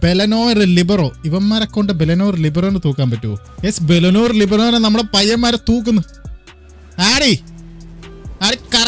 ബെലനോർ libero ഇവന്മാരെ കൊണ്ട് ബെലനോർ ലിബറോനെ തൂക്കാൻ പറ്റുമോ യെസ് ബെലനോർ ലിബറോനെ നമ്മുടെ പയ്യന്മാരെ തൂക്കുന്നു ആടി ആടി കറ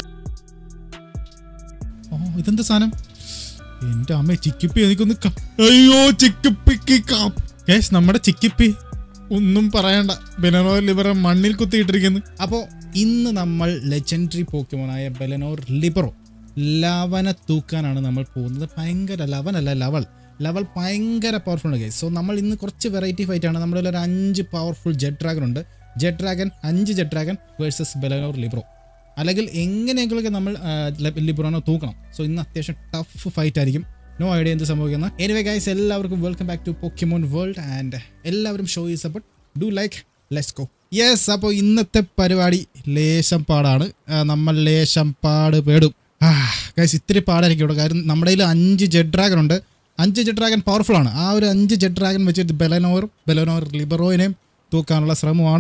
ഓ ഇതെന്ത് സാധനം എന്റെ അമ്മ ചിക്കിപ്പി എനിക്കൊന്ന് ക- അയ്യോ ചിക്കിപ്പിക്ക് യെസ് നമ്മുടെ ചിക്കിപ്പി ഒന്നും പറയണ്ട ബെലനോർ ലിബറോ മണ്ണിൽ കുത്തിയിട്ടിരിക്കുന്നു അപ്പോൾ ഇന്ന് നമ്മൾ ലെജൻഡറി പോക്കിമോനായ ബെലനോർ ലിബറോ ലവനെ തൂക്കാനാണ് നമ്മൾ പോകുന്നത് ഭയങ്കര ലവനല്ല ലവൾ ലവൽ ഭയങ്കര പവർഫുൾ ആണ് ഗൈസ് സോ നമ്മൾ ഇന്ന് കുറച്ച് വെറൈറ്റി ഫൈറ്റ് ആണ് നമ്മുടെ കയ്യിൽ ഒരു അഞ്ച് പവർഫുൾ ജെറ്റ് ഡ്രാഗൺ ഉണ്ട് ജെറ്റ് ഡ്രാഗൺ അഞ്ച് ജെറ്റ് ഡ്രാഗൺ വേഴ്സസ് ബെലനോർ ലിബ്രോ അല്ലെങ്കിൽ എങ്ങനെയെങ്കിലൊക്കെ നമ്മൾ ആ, ല- ലിബ്രോനെ തൂക്കണം സോ ഇന്ന് അത്യാവശ്യം ടഫ് ഫൈറ്റ് ആയിരിക്കും നോ ഐഡിയ എന്ത് സംഭവിക്കുന്ന എനിവേ ഗൈസ് എല്ലാവർക്കും welcome back to Pokemon world and എല്ലാവരും ഷോ ഈ support do like let's go yes അപ്പോൾ ഇന്നത്തെ പരിപാടി ലേശം പാടാണ് ആ, നമ്മൾ ലേശം പാട് പേടും ഗൈസ് ഇത്തിരി പാടായിരിക്കും ഇവിടെ കാര്യം നമ്മുടെ കയ്യിൽ അഞ്ച് ജെഡ് ഡ്രാഗൺ ഉണ്ട് അഞ്ച് ജെഡ് ഡ്രാഗൺ പവർഫുൾ ആണ് ആ ഒരു അഞ്ച് ജെഡ് ഡ്രാഗൺ വെച്ചിട്ട് ബെലനോർ ബെലനോർ ലിബറോയിനെയും തൂക്കാനുള്ള ശ്രമമാണ്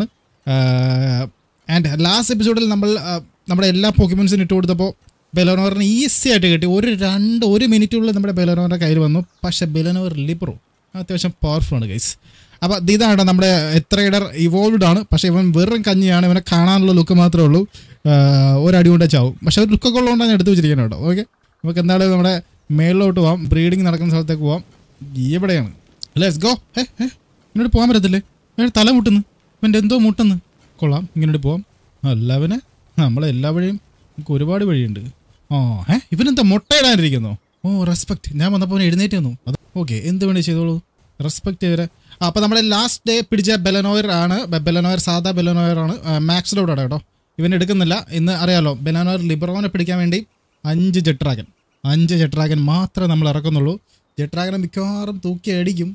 ആൻഡ് ലാസ്റ്റ് എപ്പിസോഡിൽ നമ്മൾ ആ, നമ്മുടെ എല്ലാ പോക്കിമൻസിനും ഇട്ട് കൊടുത്തപ്പോൾ ബെലനോറിന് ഈസി ആയിട്ട് കിട്ടി ഒരു രണ്ട് ഒരു മിനിറ്റുള്ളിൽ നമ്മുടെ ബെലനോറിൻ്റെ കയ്യിൽ വന്നു പക്ഷേ ബെലനോർ ലിബ്രോ അത്യാവശ്യം പവർഫുൾ ആണ് ഗൈസ് അപ്പോൾ ഇതാണ് നമ്മുടെ എത്രയിടർ ഇവോൾവ്ഡ് ആണ് പക്ഷേ ഇവൻ വെറും കഞ്ഞിയാണ് ഇവനെ കാണാനുള്ള ലുക്ക് മാത്രമേ ഉള്ളൂ ആ, ഒരടി കൊണ്ടേ ചാവും പക്ഷേ ഒരു ലുക്കൊക്കെ ഉള്ളതുകൊണ്ടാണ് ഞാൻ എടുത്ത് വെച്ചിരിക്കുന്നത് കേട്ടോ ഓക്കെ നമുക്ക് എന്തായാലും നമ്മുടെ മേളിലോട്ട് പോവാം ബ്രീഡിങ് നടക്കുന്ന സ്ഥലത്തേക്ക് പോവാം എവിടെയാണ് ലെറ്റ്സ് ഗോ ഏ ഏ എന്നോട് പോകാൻ പറ്റത്തില്ലേ ഏ തല മുട്ടുന്നു ഇവൻ്റെ എന്തോ മുട്ടുന്നു കൊള്ളാം ഇങ്ങനെ പോവാം അല്ലവനെ നമ്മളെ എല്ലാ വഴിയും നമുക്ക് ഒരുപാട് വഴിയുണ്ട് ആ ഏ ഇവനെന്താ മുട്ടയിടാനിരിക്കുന്നോ ഓ റെസ്പെക്ട് ഞാൻ വന്നപ്പോൾ അവൻ എഴുന്നേറ്റ് വന്നു അത് ഓക്കെ എന്ത് വേണ്ടി ചെയ്തോളൂ റെസ്പെക്ട് ചെയ്തവരെ ആ അപ്പോൾ നമ്മുടെ ലാസ്റ്റ് ഡേ പിടിച്ച ബെലനോയർ ആണ് ബെ- ബെലനോയർ സാധാ ബെലനോയർ ആണ് മാക്സ് ലോഡാണ് കേട്ടോ ഇവൻ എടുക്കുന്നില്ല ഇന്ന് അറിയാലോ ബെലനോയർ ലിബറോനെ പിടിക്കാൻ വേണ്ടി അഞ്ച് ജെട്രാഗൻ അഞ്ച് ജെട്രാഗൻ മാത്രമേ നമ്മൾ ഇറക്കുന്നുള്ളൂ ജെട്രാഗനെ മിക്കവാറും തൂക്കി അടിക്കും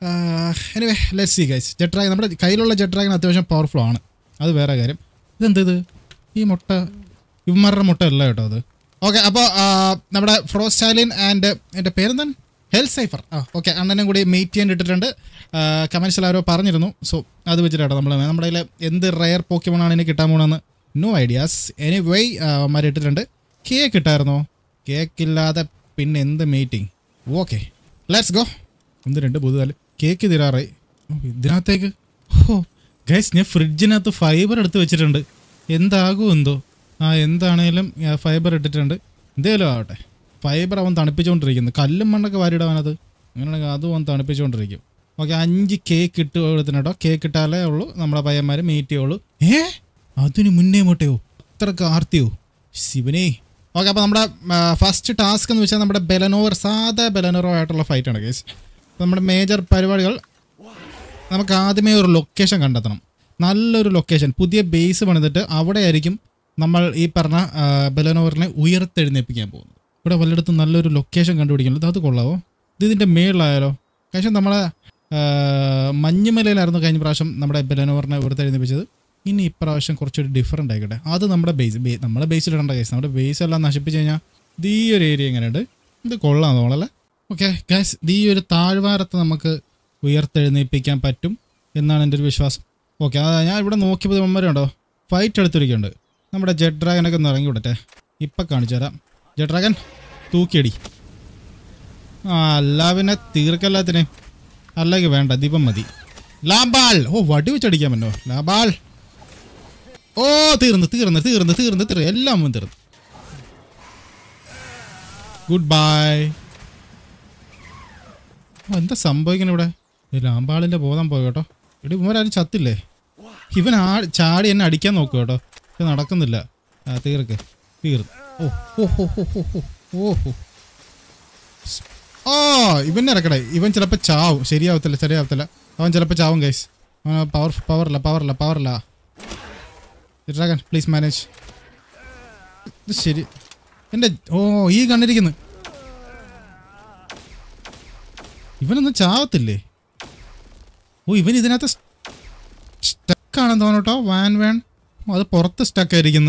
anyway let see guys jet dragon നമ്മുടെ കയ്യിലുള്ള ജെട്രാഗൻ അത്യാവശ്യം പവർഫുൾ ആണ് അത് വേറെ കാര്യം ഇതെന്ത് ഇത് ഈ മുട്ട ഇവന്മാരുടെ മുട്ട അല്ല കേട്ടോ അത് ഓക്കെ അപ്പോൾ നമ്മുടെ ഫ്രോസ്റ്റാലിൻ ആൻഡ് എൻ്റെ പേരെന്താണ് ഹെൽത്ത് സൈഫർ ആ ഓക്കെ അണ്ണനും കൂടി മീറ്റ് ചെയ്യാൻ ഇട്ടിട്ടുണ്ട് കമൻസിൽ ആരോ പറഞ്ഞിരുന്നു സോ അത് വെച്ചിട്ടാട്ടോ നമ്മൾ നമ്മുടെ കയ്യിൽ എന്ത് റയർ പോക്കിമോണാണ് ഇനി കിട്ടാൻ പോകണമെന്ന് നോ ഐഡിയാസ് എനി വേ അവന്മാർ ഇട്ടിട്ടുണ്ട് കേക്ക് ഇട്ടായിരുന്നോ കേക്ക് ഇല്ലാതെ പിന്നെ എന്ത് മീറ്റിംഗ് ഓക്കെ ലെറ്റ്സ് ഗോ ഒന്ന് രണ്ട് പുതുതാല് കേക്ക് തീരാറായി ഓ, ഇതിനകത്തേക്ക് ഓ ഗൈസ് ഞാൻ ഫ്രിഡ്ജിനകത്ത് ഫൈബർ എടുത്ത് വെച്ചിട്ടുണ്ട് എന്താകും എന്തോ ആ എന്താണേലും ഫൈബർ ഇട്ടിട്ടുണ്ട് എന്തേലും ആവട്ടെ ഫൈബർ അവൻ തണുപ്പിച്ചുകൊണ്ടിരിക്കുന്നു കല്ലും മണ്ണൊക്കെ വാരിയിടാവനത് അങ്ങനെയാണെങ്കിൽ അതും അവൻ തണുപ്പിച്ചുകൊണ്ടിരിക്കും ഓക്കെ അഞ്ച് കേക്ക് ഇട്ട് കൊടുത്തിട്ടോ കേക്ക് ഇട്ടാലേ ഉള്ളൂ നമ്മളെ പയ്യന്മാർ മീറ്റ് ചെയ്യുള്ളൂ ഏ അതിന് മുന്നേ മുട്ടയോ അത്രക്ക് ആർത്തിയോ ശിവനേ ഓക്കെ അപ്പോൾ നമ്മുടെ ഫസ്റ്റ് ടാസ്ക് എന്ന് വെച്ചാൽ നമ്മുടെ ബെലനോർ സാധാ ബെലനോറോ ആയിട്ടുള്ള ഫൈറ്റാണ് കേസ് നമ്മുടെ മേജർ പരിപാടികൾ നമുക്ക് ആദ്യമേ ഒരു ലൊക്കേഷൻ കണ്ടെത്തണം നല്ലൊരു ലൊക്കേഷൻ പുതിയ ബേസ് പണിതിട്ട് അവിടെ ആയിരിക്കും നമ്മൾ ഈ പറഞ്ഞ ആ, ബെലനോറിനെ ഉയർത്തെഴുന്നേൽപ്പിക്കാൻ പോകുന്നത് ഇവിടെ വല്ലയിടത്തും നല്ലൊരു ലൊക്കേഷൻ കണ്ടുപിടിക്കുന്നത് അത് കൊള്ളാവോ ഇത് ഇതിൻ്റെ മേളിലായാലോ പക്ഷേ നമ്മളെ ആ, മഞ്ഞുമലയിലായിരുന്നു കഴിഞ്ഞ പ്രാവശ്യം നമ്മുടെ ബെലനോറിനെ ഉയർത്തെഴുന്നേൽപ്പിച്ചത് ഇനി ഇപ്രാവശ്യം കുറച്ചൊരു ഡിഫറൻ്റ് ആയിക്കോട്ടെ അത് നമ്മുടെ ബേസ് ബേ നമ്മുടെ ബേസിൽ ഇടേണ്ട കേസ് നമ്മുടെ ബേസ് എല്ലാം നശിപ്പിച്ച് കഴിഞ്ഞാൽ ഇത് ഈ ഒരു ഏരിയ എങ്ങനെയുണ്ട് ഇത് കൊള്ളാം തോന്നല്ലേ ഓക്കെ ഗൈസ് ഇത് ഈ ഒരു താഴ്വാരത്ത് നമുക്ക് ഉയർത്തെഴുന്നേൽപ്പിക്കാൻ പറ്റും എന്നാണ് എൻ്റെ ഒരു വിശ്വാസം ഓക്കെ അതാ ഞാൻ ഇവിടെ നോക്കിയപ്പോൾ ഇവന്മാരുണ്ടോ ഫൈറ്റ് എടുത്തിരിക്കുന്നുണ്ട് നമ്മുടെ ജെഡ് ഡ്രാഗനൊക്കെ ഒന്ന് ഇറങ്ങി വിടട്ടെ ഇപ്പം കാണിച്ചു തരാം ജെഡ് ഡ്രാഗൻ തൂക്കിയടി ആ അല്ല പിന്നെ തീർക്കല്ലാത്തിനെ അല്ലെങ്കിൽ വേണ്ട ദീപം മതി ലാബാൾ ഓ വടി വെച്ചടിക്കാൻ പറ്റോ ലാബാൾ ഓ തീർന്നു തീർന്നു തീർന്നു തീർന്നു തീർന്നു എല്ലാം തീർന്നു ഗുഡ് ബൈ ഓ എന്താ സംഭവിക്കണം ഇവിടെ ഈ ലാമ്പാളിൻ്റെ ബോധം പോയി കേട്ടോ ഇവിടെ ഇവരാരും ചത്തില്ലേ ഇവൻ ആ ചാടി എന്നെ അടിക്കാൻ നോക്കുക കേട്ടോ ഇത് നടക്കുന്നില്ല ആ തീർക്ക് തീർന്നു ഓ ഓ ഹോ ഹോ ഹോ ഹോ ഓ ഹോ ഓ ഇവനെ ഇറക്കടേ ഇവൻ ചിലപ്പോൾ ചാവും ശരിയാവത്തില്ല ശരിയാവത്തില്ല അവൻ ചിലപ്പോൾ ചാവും ഗൈസ് പവർ പവറില്ല പവറില്ല പവറില്ല ഡ്രാഗൻ പ്ലീസ് മാനേജ് ഇത് ശരി എൻ്റെ ഓ ഈ കണ്ടിരിക്കുന്നു ഇവനൊന്നും ചാവത്തില്ലേ ഓ ഇവൻ ഇതിനകത്ത് സ്റ്റക്കാണെന്ന് തോന്നട്ടോ വാൻ വാൻ ഓ, അത് പുറത്ത് സ്റ്റക്കായിരിക്കുന്നു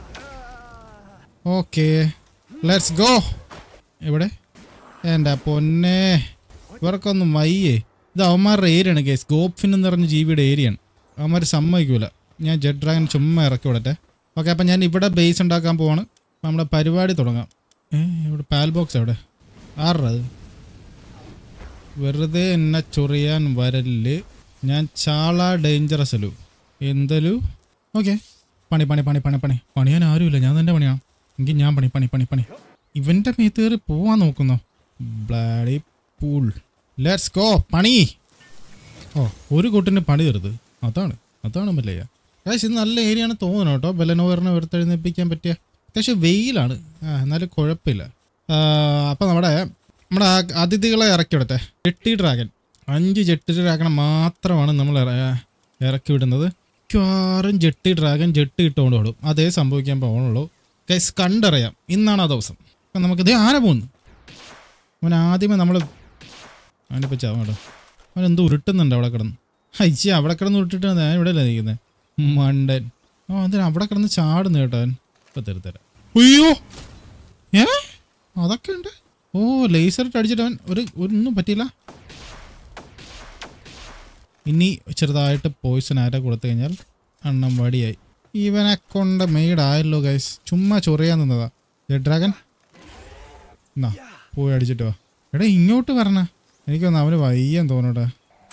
ഓക്കെ ലെറ്റ്സ് ഗോ എവിടെ എൻ്റെ പൊന്നെ ഇവർക്കൊന്നും വയ്യേ ഇത് അവന്മാരുടെ ഏരിയ ആണ് കേസ് ഗോപ്ഫിൻ എന്ന് പറഞ്ഞ ജീവിയുടെ ഏരിയയാണ് അവന്മാർ സമ്മതിക്കൂല ഞാൻ ജെഡ് ഡ്രാഗൺ ചുമ്മാ ഇറക്കി വിടട്ടെ ഓക്കെ അപ്പം ഞാൻ ഇവിടെ ബേസ് ഉണ്ടാക്കാൻ പോവാണ് അപ്പം നമ്മുടെ പരിപാടി തുടങ്ങാം ഏ ഇവിടെ പാൽ ബോക്സ് എവിടെ ആരുടെ അത് വെറുതെ എന്നെ ചൊറിയാൻ വരല് ഞാൻ ചാള ഡേഞ്ചറസ് അല്ലു എന്തലു ഓക്കെ പണി പണി പണി പണി പണി പണിയാൻ ആരുമില്ല ഞാൻ തന്നെ പണിയാം എങ്കിൽ ഞാൻ പണി പണി പണി പണി ഇവന്റെ മേത്ത് കയറി പോവാൻ നോക്കുന്നോ ബ്ലാഡി പൂൾ ലെറ്റ്സ് ഗോ പണി ഓ ഒരു കൂട്ടിന് പണി തരുത് അതാണ് അതാണ് മല്ലയ്യ കാശ് ഇത് നല്ല ഏരിയ ആണ് തോന്നുന്നു കേട്ടോ ബെലനോവറിനെ വെറുത്തെഴുന്നേൽപ്പിക്കാൻ പറ്റിയ അത്യാവശ്യം വെയിലാണ് ആ എന്നാലും കുഴപ്പമില്ല അപ്പം നമ്മുടെ നമ്മുടെ ആ അതിഥികളെ ഇറക്കി വിടട്ടെ ജെട്ടി ഡ്രാഗൺ അഞ്ച് ജെട്ടി ഡ്രാഗൺ മാത്രമാണ് നമ്മൾ ഇറ- ഇറക്കി വിടുന്നത് മിക്കവാറും ജെട്ടി ഡ്രാഗൺ ജെട്ടി ഇട്ടുകൊണ്ട് വിടും അതേ സംഭവിക്കാൻ പോകുന്നുള്ളൂ ഗൈസ് കണ്ടറിയാം ഇന്നാണ് ആ ദിവസം അപ്പം നമുക്ക് ഇതേ ആന പോകുന്നു അവൻ ആദ്യമേ നമ്മൾ അവനിപ്പോൾ ചാവും കേട്ടോ അവൻ എന്തോ ഉരുട്ടുന്നുണ്ട് അവിടെ കിടന്ന് അയ്യ അവിടെ കിടന്ന് ഉരുട്ടിട്ട് ഞാൻ ഇവിടെ അല്ലേ നിൽക്കുന്നത് മണ്ടൻ ആ അതിന് അവിടെ കിടന്ന് ചാടുന്നു കേട്ടോ അവൻ ഇപ്പം തരുത്തരാം അയ്യോ ഏ അതൊക്കെ ഉണ്ട് ഓ ലേസർ ഇട്ട് അടിച്ചിട്ട് അവൻ ഒരു ഒന്നും പറ്റിയില്ല ഇനി ചെറുതായിട്ട് പോയിസൺ ആരെ കൊടുത്തു കഴിഞ്ഞാൽ അണ്ണം വടിയായി ഇവനെ കൊണ്ട് മെയ്ഡായല്ലോ ഗൈസ് ചുമ്മാ ചൊറിയാൻ നിന്നതാ ഡ്രാഗൻ എന്നാ പോയി അടിച്ചിട്ട് വാ എടാ ഇങ്ങോട്ട് വരണ എനിക്കൊന്ന് അവന് വയ്യാൻ തോന്നട്ടെ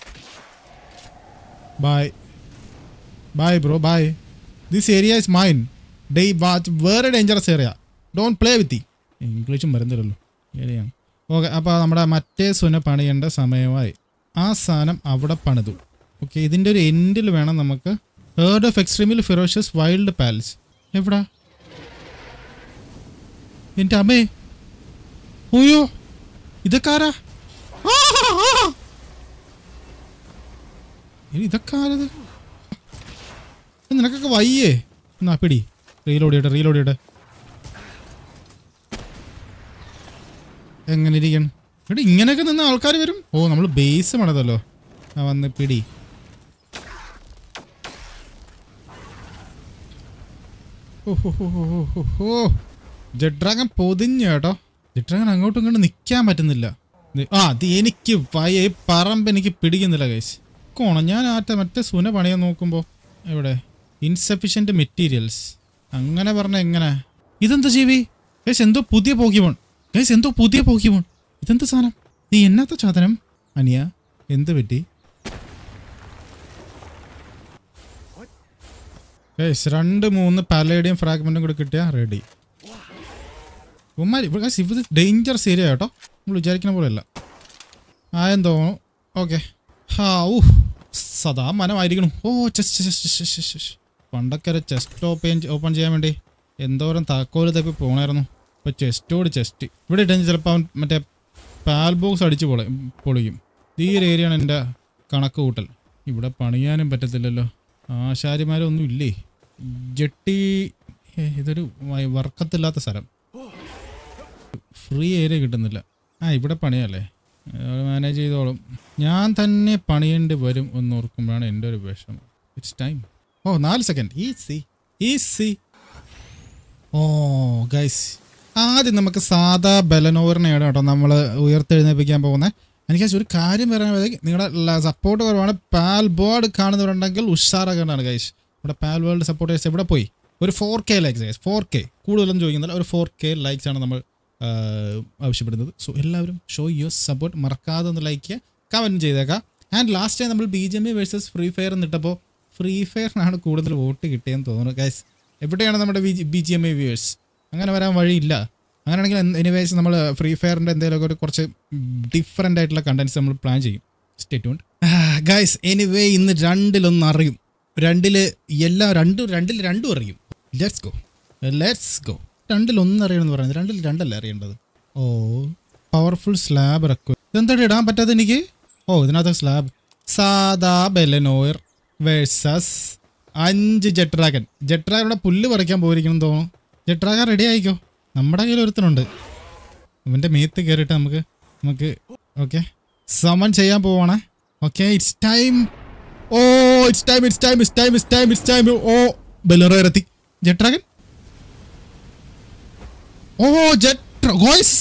bye bye bro bye this area is mine day watch വേറെ dangerous area don't play with ഇംഗ്ലീഷും വരുന്നില്ലല്ലോ ഏരിയയാണ് ഓക്കെ അപ്പോൾ നമ്മുടെ മറ്റേ സുന പണിയേണ്ട സമയമായി ആ സാധനം അവിടെ പണിതു ഓക്കെ ഇതിൻ്റെ ഒരു എൻഡിൽ വേണം നമുക്ക് ഹേർഡ് ഓഫ് എക്സ്ട്രീമിൽ ഫിറോഷ്യസ് വൈൽഡ് പാലസ് എവിടാ എൻ്റെ അമ്മേ ഓയോ ഇതൊക്കെ ആരാ ആ, ആ, ആ. ഇനി ഇതൊക്കെ ആരത് ഇത് നിനക്കൊക്കെ വയ്യേ എന്നാ പിടി റീലോഡ് ചെയ്യട്ടെ റീലോഡ് ചെയ്യട്ടെ എങ്ങനെ ഇരിക്കണം എടി ഇങ്ങനെയൊക്കെ നിന്ന് ആൾക്കാർ വരും ഓ നമ്മൾ ബേസ് പണിതല്ലോ ആ വന്ന് പിടി ഓ, ഹോ, ഹോ, ഹോ, ഹോ, ഹോ, ഹോ. ജഡ്രാഗൻ പൊതിഞ്ഞ കേട്ടോ ജഡ്രാഗൻ അങ്ങോട്ടും ഇങ്ങോട്ടും നിൽക്കാൻ പറ്റുന്നില്ല ഇത് ആ അത് എനിക്ക് വയ ഈ പറമ്പ് എനിക്ക് പിടിക്കുന്നില്ല കൈസ് കോണം ഞാൻ ആറ്റ മറ്റേ സുന പണിയാൻ നോക്കുമ്പോൾ എവിടെ ഇൻസഫിഷ്യൻറ്റ് മെറ്റീരിയൽസ് അങ്ങനെ പറഞ്ഞ എങ്ങനെ ഇതെന്താ ജീവി ഗൈസ് എന്തോ പുതിയ പോക്കിമോൺ ഗൈസ് എന്തോ പുതിയ പോക്കിമോൺ ഇതെന്ത് സാധനം നീ എന്നാത്ത സാധനം അനിയ എന്ത് പറ്റി ഗൈസ് രണ്ട് മൂന്ന് പാലേഡിയം ഫ്രാഗ്മെന്റും കൂടി കിട്ടിയാ റെഡി ഉമ്മാരി ഗൈസ് ഇത് ഡേഞ്ചറസ് ഏരിയ കേട്ടോ നമ്മൾ വിചാരിക്കുന്ന പോലെയല്ല ആയെന്ന് തോന്നുന്നു ഓക്കെ ഹാ ഊ സദാ മനമായിരിക്കണം ഓ ചെസ്റ്റ് ചെസ്റ്റ് പണ്ടൊക്കെ ഒരു ചെസ്റ്റ് ഓപ്പൺ ഓപ്പൺ ചെയ്യാൻ വേണ്ടി എന്തോരം താക്കോല് തപ്പി പോണായിരുന്നു ഇപ്പൊ ചെസ്റ്റോട് ചെസ്റ്റ് ഇവിടെ ഇട്ടെങ്കിൽ ചിലപ്പോൾ അവൻ മറ്റേ പാൽ ബോക്സ് അടിച്ച് പൊള പൊളിക്കും ഈ ഒരു ഏരിയയാണ് എൻ്റെ കണക്ക് കൂട്ടൽ ഇവിടെ പണിയാനും പറ്റത്തില്ലല്ലോ ആശാരിമാരൊന്നും ഇല്ലേ ജെട്ടി ഏ, ഇതൊരു വ- വർക്കത്തില്ലാത്ത സ്ഥലം ഫ്രീ ഏരിയ കിട്ടുന്നില്ല ആ ഇവിടെ പണിയല്ലേ മാനേജ് ചെയ്തോളും ഞാൻ തന്നെ പണിയേണ്ടി വരും എന്ന് ഓർക്കുമ്പോഴാണ് എൻ്റെ ഒരു വിഷമം ഇറ്റ്സ് ടൈം ഓ നാല് second easy easy oh guys ആദ്യം നമുക്ക് സാധാ ബലനോവറിനെയാണ് കേട്ടോ നമ്മൾ ഉയർത്തെഴുന്നേൽപ്പിക്കാൻ പോകുന്നത് എനിക്ക് ഒരു കാര്യം പറയാൻ നിങ്ങളുടെ സപ്പോർട്ട് കുറവാണ് പാൽ ബോർഡ് കാണുന്നവരുണ്ടെങ്കിൽ ഉഷാറാക്കേണ്ടതാണ് ഗൈസ് നമ്മുടെ പാൽ വേൾഡ് സപ്പോർട്ടേഴ്സ് എവിടെ പോയി ഒരു four K likes guys four K കൂടുതലൊന്നും ചോദിക്കുന്നില്ല ഒരു ഫോർ കെ ലൈക്സ് ആണ് നമ്മൾ ആ, ആവശ്യപ്പെടുന്നത് സോ എല്ലാവരും ഷോ യുവർ സപ്പോർട്ട് മറക്കാതെ ഒന്ന് ലൈക്ക് ചെയ്യുക കമൻറ്റ് ചെയ്തേക്കാം ആൻഡ് ലാസ്റ്റ് ടൈം നമ്മൾ B J M versus free fire എന്നിട്ടപ്പോൾ ഫ്രീ ഫയറിനാണ് കൂടുതൽ വോട്ട് കിട്ടിയെന്ന് തോന്നുന്നു ഗൈസ് എവിടെയാണ് നമ്മുടെ B G M I viewers അങ്ങനെ വരാൻ വഴിയില്ല അങ്ങനെയാണെങ്കിൽ എനിവേസ് നമ്മൾ ഫ്രീ ഫയറിൻ്റെ എന്തെങ്കിലുമൊക്കെ ഒരു കുറച്ച് ഡിഫറെൻ്റ് ആയിട്ടുള്ള കണ്ടൻസ് നമ്മൾ പ്ലാൻ ചെയ്യും സ്റ്റേറ്റ്യൂണ്ട് ഗൈസ് എനിവേ ഇന്ന് രണ്ടിലൊന്ന് അറിയും രണ്ടില് എല്ലാം രണ്ടും രണ്ടിൽ രണ്ടും അറിയും ലെറ്റ്സ് ഗോ ലെറ്റ്സ് ഗോ രണ്ടിൽ ഒന്ന് അറിയണമെന്ന് പറയുന്നത് രണ്ടിൽ രണ്ടല്ലേ അറിയേണ്ടത് ഓ പവർഫുൾ സ്ലാബ് ഇറക്കും ഇതെന്താ ഇടാൻ പറ്റാത്ത എനിക്ക് ഓ ഇതിനകത്ത് സ്ലാബ് സാദാ ബെലനോയർ വേഴ്സസ് അഞ്ച് ജെട്രാഗൻ ജെട്രാഗനോടെ പുല്ല് പറിക്കാൻ പോയിരിക്കണം തോന്നുന്നു ജെട്രാഗൻ റെഡി ആയിക്കോ നമ്മുടെ കയ്യിൽ ഒരുത്തനുണ്ട് അവൻ്റെ മേത്ത് കയറിയിട്ട് നമുക്ക് നമുക്ക് ഓക്കെ സമൺ ചെയ്യാൻ പോവാണ് okay it's time oh it's time it's time it's time it's time it's time oh ബെലറോ ഇറത്തി ജെട്രാഗൻ ഓ ജെട്ര ഗോയ്സ്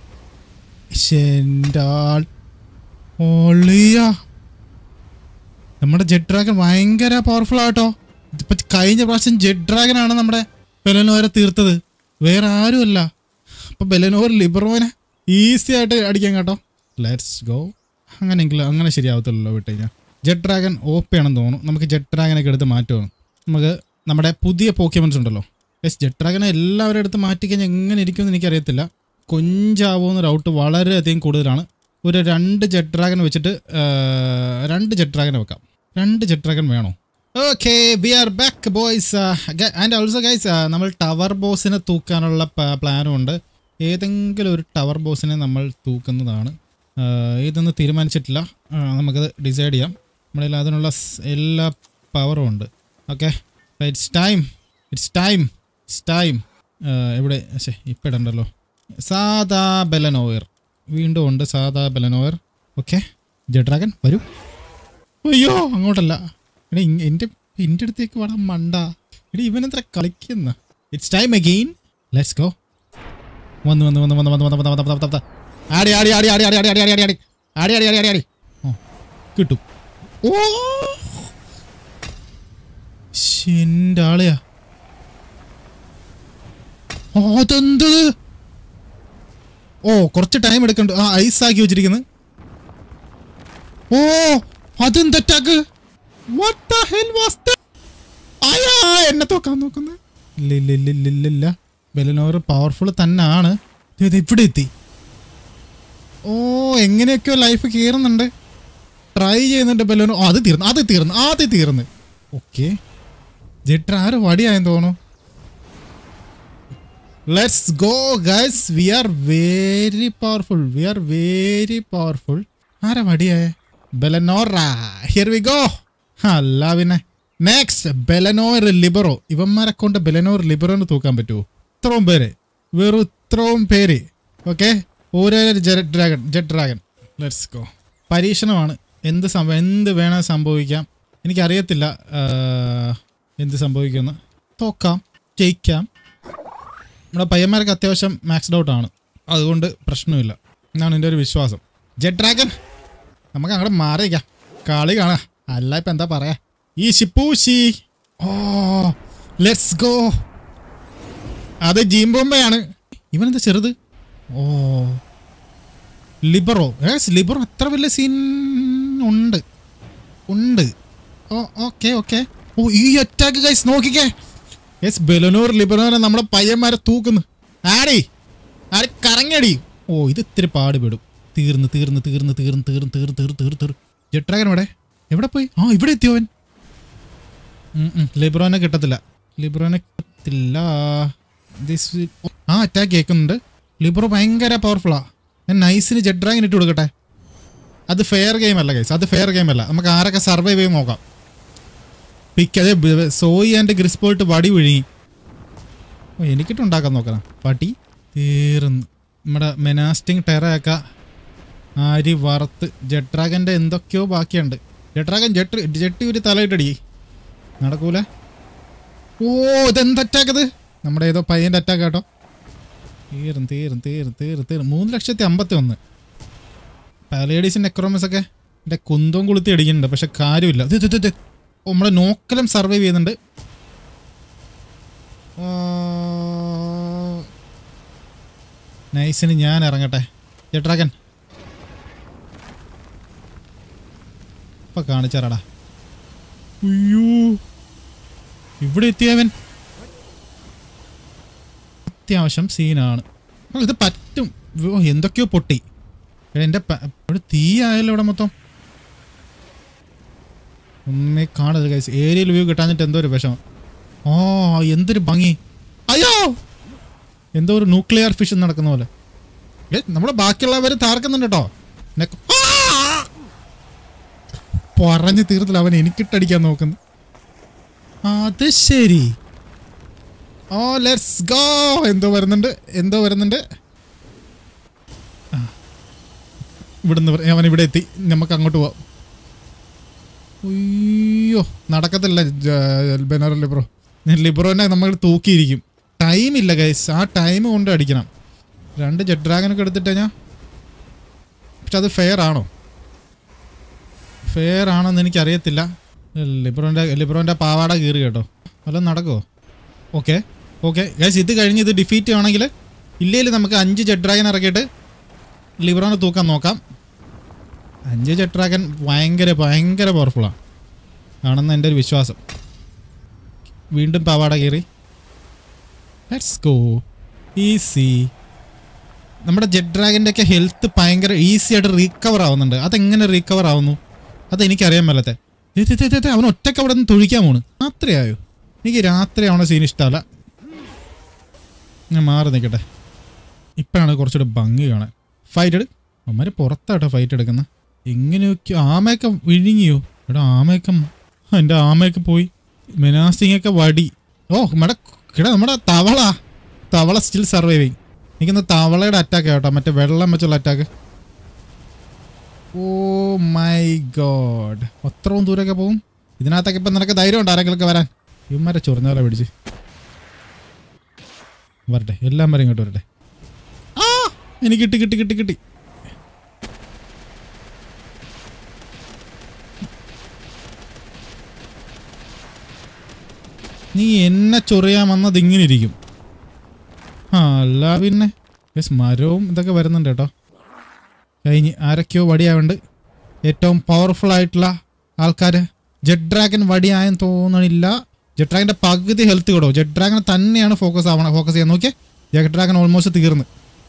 ശെൻഡാൾ ഒളിയ നമ്മുടെ ജെറ്റ് ഡ്രാഗൺ ഭയങ്കര പവർഫുൾ ആട്ടോ ഇതിപ്പോ കഴിഞ്ഞ പ്രാവശ്യം ജെറ്റ് ഡ്രാഗൺ ആണ് നമ്മുടെ ബെലനോരെ തീർത്തത് വേറെ ആരുമല്ല അപ്പൊ ബെലനോർ ലിബറോനെ ഈസി ആയിട്ട് അടിക്കാം കേട്ടോ ലെറ്റ്സ് ഗോ അങ്ങനെയെങ്കിലും അങ്ങനെ ശരിയാവത്തില്ലല്ലോ വിട്ട് കഴിഞ്ഞാൽ ജെറ്റ് ഡ്രാഗൺ ഓപ്പി ആണെന്ന് തോന്നുന്നു നമുക്ക് ജെറ്റ് ഡ്രാഗനൊക്കെ എടുത്ത് മാറ്റുവാണ് നമുക്ക് നമ്മുടെ പുതിയ പോക്കിയമൻസ് ഉണ്ടല്ലോ യെസ് ജെറ്റ് ഡ്രാഗനെ എല്ലാവരും എടുത്ത് മാറ്റിക്കഴിഞ്ഞാൽ എങ്ങനെ ഇരിക്കുമെന്ന് എനിക്കറിയത്തില്ല കൊഞ്ചാവുന്ന ഡൗട്ട് വളരെയധികം കൂടുതലാണ് ഒരു രണ്ട് ജെറ്റ് ഡ്രാഗൺ വെച്ചിട്ട് ആ, രണ്ട് ജെറ്റ് ഡ്രാഗനെ വെക്കാം രണ്ട് ജെറ്റ് ഡ്രാഗൺ വേണോ okay we are back boys and also guys നമ്മൾ ടവർ ബോസിനെ തൂക്കാനുള്ള പ്ലാനും ഉണ്ട് ഏതെങ്കിലും ഒരു ടവർ ബോസിനെ നമ്മൾ തൂക്കുന്നതാണ് ആ, ഇതൊന്നും തീരുമാനിച്ചിട്ടില്ല ആ, നമുക്കത് ഡിസൈഡ് ചെയ്യാം നമ്മളിൽ അതിനുള്ള സ് എല്ലാ പവറും ഉണ്ട് okay it's time it's time it's time എവിടെ ശേ ഇപ്പം ഇടണ്ടല്ലോ സാദാ ബെലനോയർ വീണ്ടും ഉണ്ട് സാദാ ബെലനോയർ ഓക്കെ ജഡ്രാഗൻ വരൂ അയ്യോ അങ്ങോട്ടല്ല എടാ ഇങ്ങ- എൻ്റെ എൻ്റെ അടുത്തേക്ക് വേണം മണ്ട എടി ഇവനെത്ര കളിക്കുന്ന it's time again let's go വന്ന് വന്ന് വന്ന് വന്ന് വന്ന് വന്ന് വന്ന് വന്ന് വന്ന് വന്ന് ആടി ആടി ആടി ആടി ആടി ആടി ആടി ആടി ആടി ആടി ആടി ആടി ആടി ആടി ഓ കിട്ടും ഓ എൻ്റെ ആളെയാ ഓ അതെന്ത് ഓ കുറച്ച് ടൈം എടുക്കണ്ട് ആ ഐസ് ആക്കി വെച്ചിരിക്കുന്നു ഓ അതെന്ത് attack what the hell was that അയ്യാ എന്നെ തോക്കാൻ നോക്കുന്നു ഇല്ല ഇല്ല ഇല്ല ഇല്ല ഇല്ല ഇല്ല ബെലനോർ പവർഫുൾ തന്നെയാണ് ദേ, ദേ ഇവിടെ എത്തി ഓ എങ്ങനെയൊക്കെയോ ലൈഫ് കയറുന്നുണ്ട് ട്രൈ ചെയ്യുന്നുണ്ട് ബെലനോ അത് തീർന്നു അത് തീർന്നു അത് തീർന്നു ഓക്കെ ജെറ്റ് ആര് വടിയായെന്ന് തോന്നുന്നു let's go guys we are very powerful we are very powerful ആരാ വടിയായ ബെലനോറ ഹിയർ വി ഗോ അല്ല പിന്നെ നെക്സ്റ്റ് ബെലനോർ ലിബറോ ഇവന്മാരെ കൊണ്ട് ബെലനോർ ലിബറോന് തൂക്കാൻ പറ്റുമോ ഇത്രയും പേര് വെറും ഇത്രയും പേര് ഓക്കെ ഓരോ jet dragon jet dragon let's go പരീക്ഷണമാണ് എന്ത് സംഭവം എന്ത് വേണേൽ സംഭവിക്കാം എനിക്കറിയത്തില്ല ആ, എന്ത് സംഭവിക്കുമെന്ന് തോക്കാം ജയിക്കാം നമ്മുടെ പയ്യന്മാർക്ക് അത്യാവശ്യം മാക്സ്ഡ് ഔട്ട് ആണ് അതുകൊണ്ട് പ്രശ്നമില്ല എന്നാണ് എൻ്റെ ഒരു വിശ്വാസം ജെറ്റ് ഡ്രാഗൺ നമുക്ക് അങ്ങോട്ട് മാറിയിക്കാം കളി കാണാം അല്ല ഇപ്പം എന്താ പറയാ ഈ ഷിപ്പൂശി ഓ ലെറ്റ്സ് ഗോ അത് ജീംബോംബയാണ് ഇവനെന്താ ചെറുത് ഓ ലിബറോ ഏസ് ലിബറോ അത്ര വലിയ സീൻ ഉണ്ട് ഉണ്ട് ഓ ഓക്കെ ഓക്കെ ഓ ഈ അറ്റാക്ക് ഗൈസ് നോക്കിക്കേ യെസ് ബെലനൂർ ലിബറോനെ നമ്മുടെ പയ്യന്മാരെ തൂക്കുന്നു ആടി ആടി കറങ്ങടി ഓ ഇത് ഇത്തിരി പാടുപെടും തീർന്ന് തീർന്ന് തീർന്ന് തീർന്ന് തീർന്ന് തീർന്ന് തീർന്ന് തീർന്ന് തീർന്ന് ജെട്രാഗൻ എവിടെ എവിടെ പോയി ആ ഇവിടെ എത്തിയോവൻ ഉം, ഉം, ലിബ്രോനെ കിട്ടത്തില്ല ലിബ്രോനെ കിട്ടത്തില്ല This will- ആ അറ്റാക്ക് കേൾക്കുന്നുണ്ട് ലിബ്രോ ഭയങ്കര പവർഫുള്ളാ ഞാൻ നൈസിന് ജെഡ് ഡ്രാഗൻ ഇട്ട് കൊടുക്കട്ടെ അത് ഫെയർ ഗെയിം അല്ല ഗൈസ് അത് ഫെയർ ഗെയിം അല്ല നമുക്ക് ആരൊക്കെ സർവൈവ് ചെയ്ത് നോക്കാം പിക്ക് അതെ ബ- സോയി ആൻഡ് ഗ്രിസ്പോൾട്ട് വടി വിഴുങ്ങി ഓ എനിക്കിട്ട് ഉണ്ടാക്കാൻ നോക്കണം പട്ടി തീർന്നു നമ്മുടെ മെനാസ്റ്റിംഗ് ടെറയൊക്കെ ആരി വറുത്ത് ജെട്രാഗൻ്റെ എന്തൊക്കെയോ ബാക്കിയുണ്ട് ജെട്രാഗൻ ജെട്ട് ജെട്ടി ഒരു തലയിട്ടടി നടക്കൂല ഓ ഇതെന്ത് അറ്റാക്കത് നമ്മുടെ ഏതോ പയ്യൻ്റെ അറ്റാക്ക് കേട്ടോ തീരും തീരും തീരും തീരും തീരും മൂന്ന് ലക്ഷത്തി അമ്പത്തി ഒന്ന് പാലേഡീസിൻ്റെ എക്രോമസ് ഒക്കെ എൻ്റെ കുന്തവും കൊളുത്തി അടിക്കുന്നുണ്ട് പക്ഷെ കാര്യമില്ല ഇത് ഇത് ഇത് ഇത്. ഓ, നമ്മളെ നോക്കലം സർവൈവ് ചെയ്യുന്നുണ്ട് ആ, നൈസിന് ഞാൻ ഇറങ്ങട്ടെ ചേട്ടാക്കൻ ഇപ്പൊ കാണിച്ചാറാടാ അയ്യോ ഇവിടെ എത്തിയവൻ അത്യാവശ്യം സീനാണ് ആ, ഇത് പറ്റും ഓ എന്തൊക്കെയോ പൊട്ടി എടാ, എൻ്റെ പ- ഇവിടെ തീയായല്ലോ ഇവിടെ മൊത്തം ഒന്നേ കാണരുത് ഗൈസ് ഏരിയയിൽ വ്യൂ കിട്ടാഞ്ഞിട്ട് എന്തോ ഒരു വിഷമം ഓ എന്തൊരു ഭംഗി അയ്യോ എന്തോ ഒരു ന്യൂക്ലിയർ ഫിഷൻ നടക്കുന്ന പോലെ ഏ നമ്മുടെ ബാക്കിയുള്ളവർ താർക്കുന്നുണ്ട് കേട്ടോ നെക്ക്- ആ! പറഞ്ഞു തീർത്തില്ല അവൻ എനിക്കിട്ടടിക്കാൻ നോക്കുന്നു അത് ശരി ഓ ലെറ്റ്സ് ഗോ എന്തോ വരുന്നുണ്ട് എന്തോ വരുന്നുണ്ട് ആ. ഇവിടുന്ന് പറ- അവൻ ഇവിടെ എത്തി നമുക്ക് അങ്ങോട്ട് പോവാം അയ്യോ നടക്കത്തില്ല ജ- ബെനോർ ലിബ്രോ ലിബ്രോനെ നമ്മൾ തൂക്കിയിരിക്കും ടൈം ഇല്ല ഗൈസ് ആ ടൈം കൊണ്ട് അടിക്കണം രണ്ട് ജെറ്റ് ഡ്രാഗനൊക്കെ എടുത്തിട്ട് ഞാൻ പക്ഷെ അത് ഫെയർ ആണോ ഫെയർ ആണോന്ന് എനിക്കറിയത്തില്ല ലിബ്രോൻ്റെ ലിബ്രോൻ്റെ പാവാട കീറി കേട്ടോ വല്ലതും നടക്കുമോ ഓക്കെ ഓക്കെ ഗൈസ് ഇത് കഴിഞ്ഞ് ഇത് ഡിഫീറ്റ് ആണെങ്കിൽ ഇല്ലെങ്കിൽ നമുക്ക് അഞ്ച് ജെറ്റ് ഡ്രാഗൻ ഇറക്കിയിട്ട് ലിബ്രോനെ തൂക്കാൻ നോക്കാം അഞ്ച് ജെട്രാഗൻ ഭയങ്കര ഭയങ്കര പവർഫുള്ളാണ് ആണെന്ന് എൻ്റെ ഒരു വിശ്വാസം വീണ്ടും പാവാട കയറി ലെറ്റ്സ് ഗോ ഈസി നമ്മുടെ ജെറ്റ് ഡ്രാഗൻ്റെ ഒക്കെ ഹെൽത്ത് ഭയങ്കര ഈസി ആയിട്ട് റീകവർ ആവുന്നുണ്ട് അതെങ്ങനെ റീകവർ ആവുന്നു അതെനിക്കറിയാൻ മേലത്തെ ദേ, ദേ, ദേ, ദേ, ദേ, അവൻ ഒറ്റക്ക് അവിടെ നിന്ന് തൊഴിക്കാൻ പോണ് രാത്രിയായോ എനിക്ക് രാത്രി ആവണ സീൻ ഇഷ്ടമല്ല ഞാൻ മാറി നിൽക്കട്ടെ ഇപ്പോഴാണ് കുറച്ചുകൂടെ ഭംഗി കാണാൻ ഫൈറ്റ് എടു അവന്മാര് പുറത്താട്ടോ ഫൈറ്റ് എടുക്കുന്നത് എങ്ങനെയൊക്കെ ആമയൊക്കെ വിഴുങ്ങിയോ എടാ ആമയൊക്കെ എൻ്റെ ആമയൊക്കെ പോയി മെനാസിങ്ങൊക്കെ വടി ഓ നമ്മുടെ കിട നമ്മുടെ തവള തവള സ്റ്റിൽ സർവൈവിങ് എനിക്കൊന്ന് തവളയുടെ അറ്റാക്ക് കേട്ടോ മറ്റേ വെള്ളം വെച്ചുള്ള അറ്റാക്ക് ഓ മൈ ഗോഡ് അത്രയും ദൂരമൊക്കെ പോകും ഇതിനകത്തൊക്കെ ഇപ്പം നിനക്ക് ധൈര്യം ഉണ്ട് ആരെങ്കിലൊക്കെ വരാൻ ഇവന്മാരെ ചൊറിഞ്ഞാലെ പിടിച്ച് വരട്ടെ എല്ലാം വരെ ഇങ്ങോട്ട് വരട്ടെ ആ എനിക്ക് കിട്ടി കിട്ടി കിട്ടി കിട്ടി നീ എന്നെ ചൊറിയാൻ വന്നത് ഇങ്ങനെ ഇരിക്കും ആ അല്ല പിന്നെ യെസ് മരവും ഇതൊക്കെ വരുന്നുണ്ട് കേട്ടോ കഴിഞ്ഞ് ആരൊക്കെയോ വടിയാവുണ്ട് ഏറ്റവും പവർഫുൾ ആയിട്ടുള്ള ആൾക്കാർ ജെറ്റ് ഡ്രാഗൻ വടിയായെന്ന് തോന്നണില്ല ജെറ്റ് ഡ്രാഗൻ്റെ പകുതി ഹെൽത്ത് കിടോ ജെറ്റ് ഡ്രാഗൻ തന്നെയാണ് ഫോക്കസ് ആവണം ഫോക്കസ് ചെയ്യാൻ നോക്കിയേ ജെറ്റ് ഡ്രാഗൻ ഓൾമോസ്റ്റ് തീർന്ന്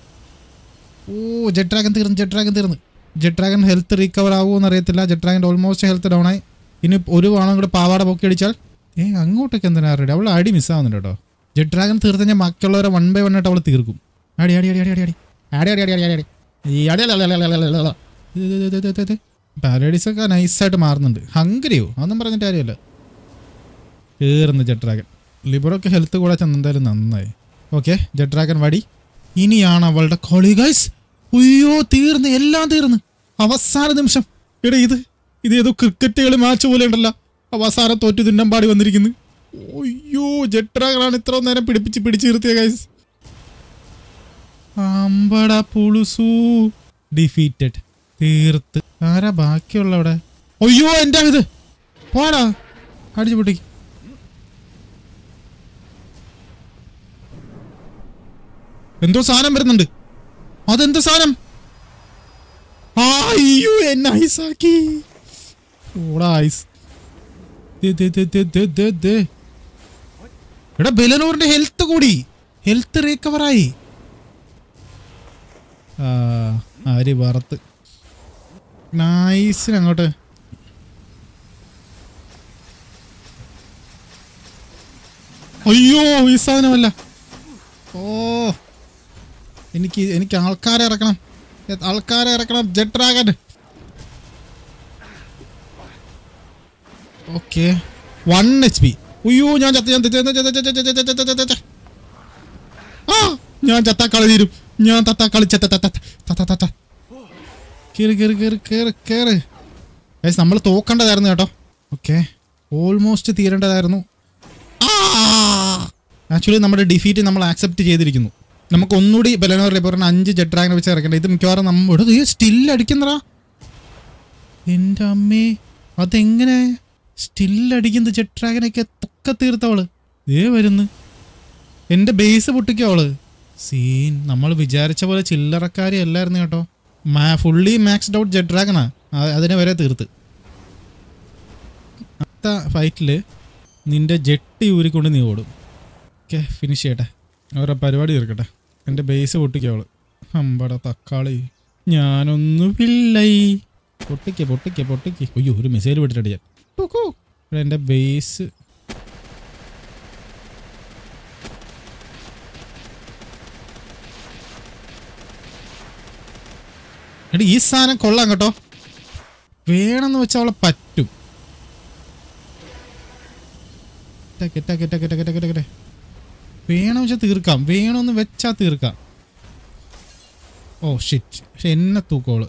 ഓ ജെറ്റ് ഡ്രാഗൻ തീർന്ന് ജെറ്റ് ഡ്രാഗൻ തീർന്ന് ജെറ്റ് ഡ്രാഗൻ ഹെൽത്ത് റീകവർ ആവുമോ അറിയത്തില്ല ജെറ്റ് ഡ്രാഗൻ്റെ ഓൾമോസ്റ്റ് ഹെൽത്ത് ഡൗൺ ആയി ഇനി ഒരു വാണം കൂടെ പാവാട പൊക്കി അടിച്ചാൽ ഏ അങ്ങോട്ടൊക്കെ എന്തിനാ റെഡി അവൾ അടി മിസ്സാവുന്നുണ്ട് കേട്ടോ ജെറ്റ് ഡ്രാഗൻ തീർത്ത് കഴിഞ്ഞാൽ മറ്റുള്ളവരെ വൺ ബൈ വൺ ആയിട്ട് അവൾ തീർക്കും അടി അടി അടി അടി അടി അടി അടി അടി അടി അടി അടി ഈ അടി അടി അടി അടി അടി അടി പാരഡൈസ് ഒക്കെ നൈസായിട്ട് മാറുന്നുണ്ട് ഹംഗരിയോ അതൊന്നും പറഞ്ഞിട്ട് കാര്യമല്ല കയറുന്നു ജെറ്റ് ഡ്രാഗൻ ലിബറൊക്കെ ഹെൽത്ത് കൂടെ ചെന്ന് എന്തായാലും നന്നായി ഓക്കെ ജെറ്റ് ഡ്രാഗൻ വടി ഇനിയാണ് അവളുടെ കളി ഗൈസ് അയ്യോ തീർന്ന് എല്ലാം തീർന്ന് അവസാന നിമിഷം എടാ ഇത് ഇത് ഏതോ ക്രിക്കറ്റ് കളി മാച്ച് പോലെ ഉണ്ടല്ലോ അവസാനം തോറ്റു തിന്നം പാടി വന്നിരിക്കുന്നു അയ്യോ ജെറ്റ് ഡ്രാഗനാണ് ഇത്ര നേരം പിടിപ്പിച്ച് പിടിച്ച് നിർത്തിയ ഗൈസ് അമ്പട പുളുസു ഡിഫീറ്റഡ് തീർത്ത് ആരാ ബാക്കിയുള്ള അവിടെ അയ്യോ എൻ്റെ ഇത് പോടാ അടിച്ചു പൊട്ടി എന്തോ സാധനം വരുന്നുണ്ട് അതെന്ത് സാധനം ആ, അയ്യോ എന്നെ ഐസാക്കി ഓടാ ഐസ് ദേ, ദേ, ദേ, ദേ, ദേ, ദേ, ദേ. എടാ ബെലനൂറിന്റെ ഹെൽത്ത് കൂടി ഹെൽത്ത് റീകവറായി ആ ആര് വറുത്ത് നൈസിന് അങ്ങോട്ട് അയ്യോ ഈ സാധനമല്ല ഓ എനിക്ക് എനിക്ക് ആൾക്കാരെ ഇറക്കണം എ- ആൾക്കാരെ ഇറക്കണം jet dragon okay one H P അയ്യോ ഞാൻ ചത്ത ഞാൻ ചത്ത, ചത്ത, ചത്ത, ചത്ത, ചത്ത, ചത്ത, ചത്ത, ചത്ത, ചത്ത. ആ ഞാൻ ചത്ത കളി തീരും ഞാൻ തത്ത കളി ചത്ത തത്ത തത്ത തത്ത കേറ് കേറ് കേറ് കേറ് കേറ് ഗൈസ് നമ്മൾ തോക്കേണ്ടതായിരുന്നു കേട്ടോ ഓക്കെ ഓൾമോസ്റ്റ് തീരേണ്ടതായിരുന്നു ആക്ച്വലി നമ്മുടെ ഡിഫീറ്റ് നമ്മൾ ആക്സെപ്റ്റ് ചെയ്തിരിക്കുന്നു നമുക്ക് ഒന്നുകൂടി ബലനോർ റിപ്പോർട്ടിന് അഞ്ച് ജെറ്റ് ഡ്രാഗനെ വെച്ച് ഇറക്കേണ്ടത് ഇത് മിക്കവാറും നമ്മുടെ സ്റ്റിൽ അടിക്കുന്നതാ എൻ്റെ അമ്മേ അതെങ്ങനെ സ്റ്റിൽ അടിക്കുന്നത് ജെറ്റ് ഡ്രാഗനൊക്കെ തൊക്കെ തീർത്തവള് ദേ വരുന്നു എൻ്റെ ബേസ് പൊട്ടിക്കോ അവള് സീൻ നമ്മൾ വിചാരിച്ച പോലെ ചില്ലറക്കാരി അല്ലായിരുന്നു കേട്ടോ മാ ഫുള്ളി മാക്സ്ഡ് ഔട്ട് ജെറ്റ് ഡ്രാഗനാ അ- അതിനെ വരെ തീർത്ത് അടുത്ത ഫൈറ്റിൽ നിന്റെ ജെട്ടി ഊരിക്കൊണ്ട് നീ ഓടും ഓക്കെ ഫിനിഷ് ചെയ്യട്ടെ അവരുടെ പരിപാടി തീർക്കട്ടെ എൻ്റെ ബേസ് പൊട്ടിക്കോ അവള് അമ്പട തക്കാളി ഞാനൊന്നുമില്ലൈ പൊട്ടിക്ക് പൊട്ടിക്ക് പൊട്ടിക്ക് അയ്യോ ഒരു മെസ്സേജ് വിട്ടിട്ട് ഞാൻ ടുക്കു. ഇവിടെ എൻ്റെ ബേസ് എടി ഈ സാധനം കൊള്ളാം കേട്ടോ വേണമെന്ന് വെച്ചാൽ അവളെ പറ്റും ടക്ക് ടക്ക് ടക്ക് ടക്ക് ടക്ക് ടക്ക് ടക്ക്. വേണമെന്ന് വെച്ചാൽ തീർക്കാം വേണമെന്ന് വെച്ചാൽ തീർക്കാം ഓ ഷിറ്റ് പക്ഷെ എന്നെ തൂക്കോള്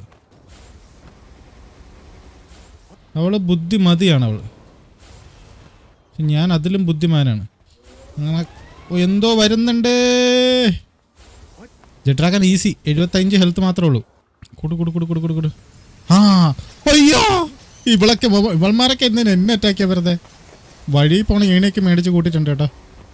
അവള് ബുദ്ധിമതിയാണ് അവള് പക്ഷെ ഞാൻ അതിലും ബുദ്ധിമാനാണ് അങ്ങനെ ഓ, എന്തോ വരുന്നുണ്ട് ജെട്രാക്കാൻ ഈസി എഴുപത്തഞ്ച് ഹെൽത്ത് മാത്രമേ ഉള്ളൂ കൊടു കൊടു കൊടു കൊടു കൊടു കൊടു ആ അയ്യോ ഇവളൊക്കെ മൊബ- ഇവൾമാരൊക്കെ എന്തിനാ എന്നെ അറ്റാക്കിയാ വെറുതെ വഴി പോണ ഏണിയൊക്കെ മേടിച്ച് കൂട്ടിയിട്ടുണ്ട് കേട്ടോ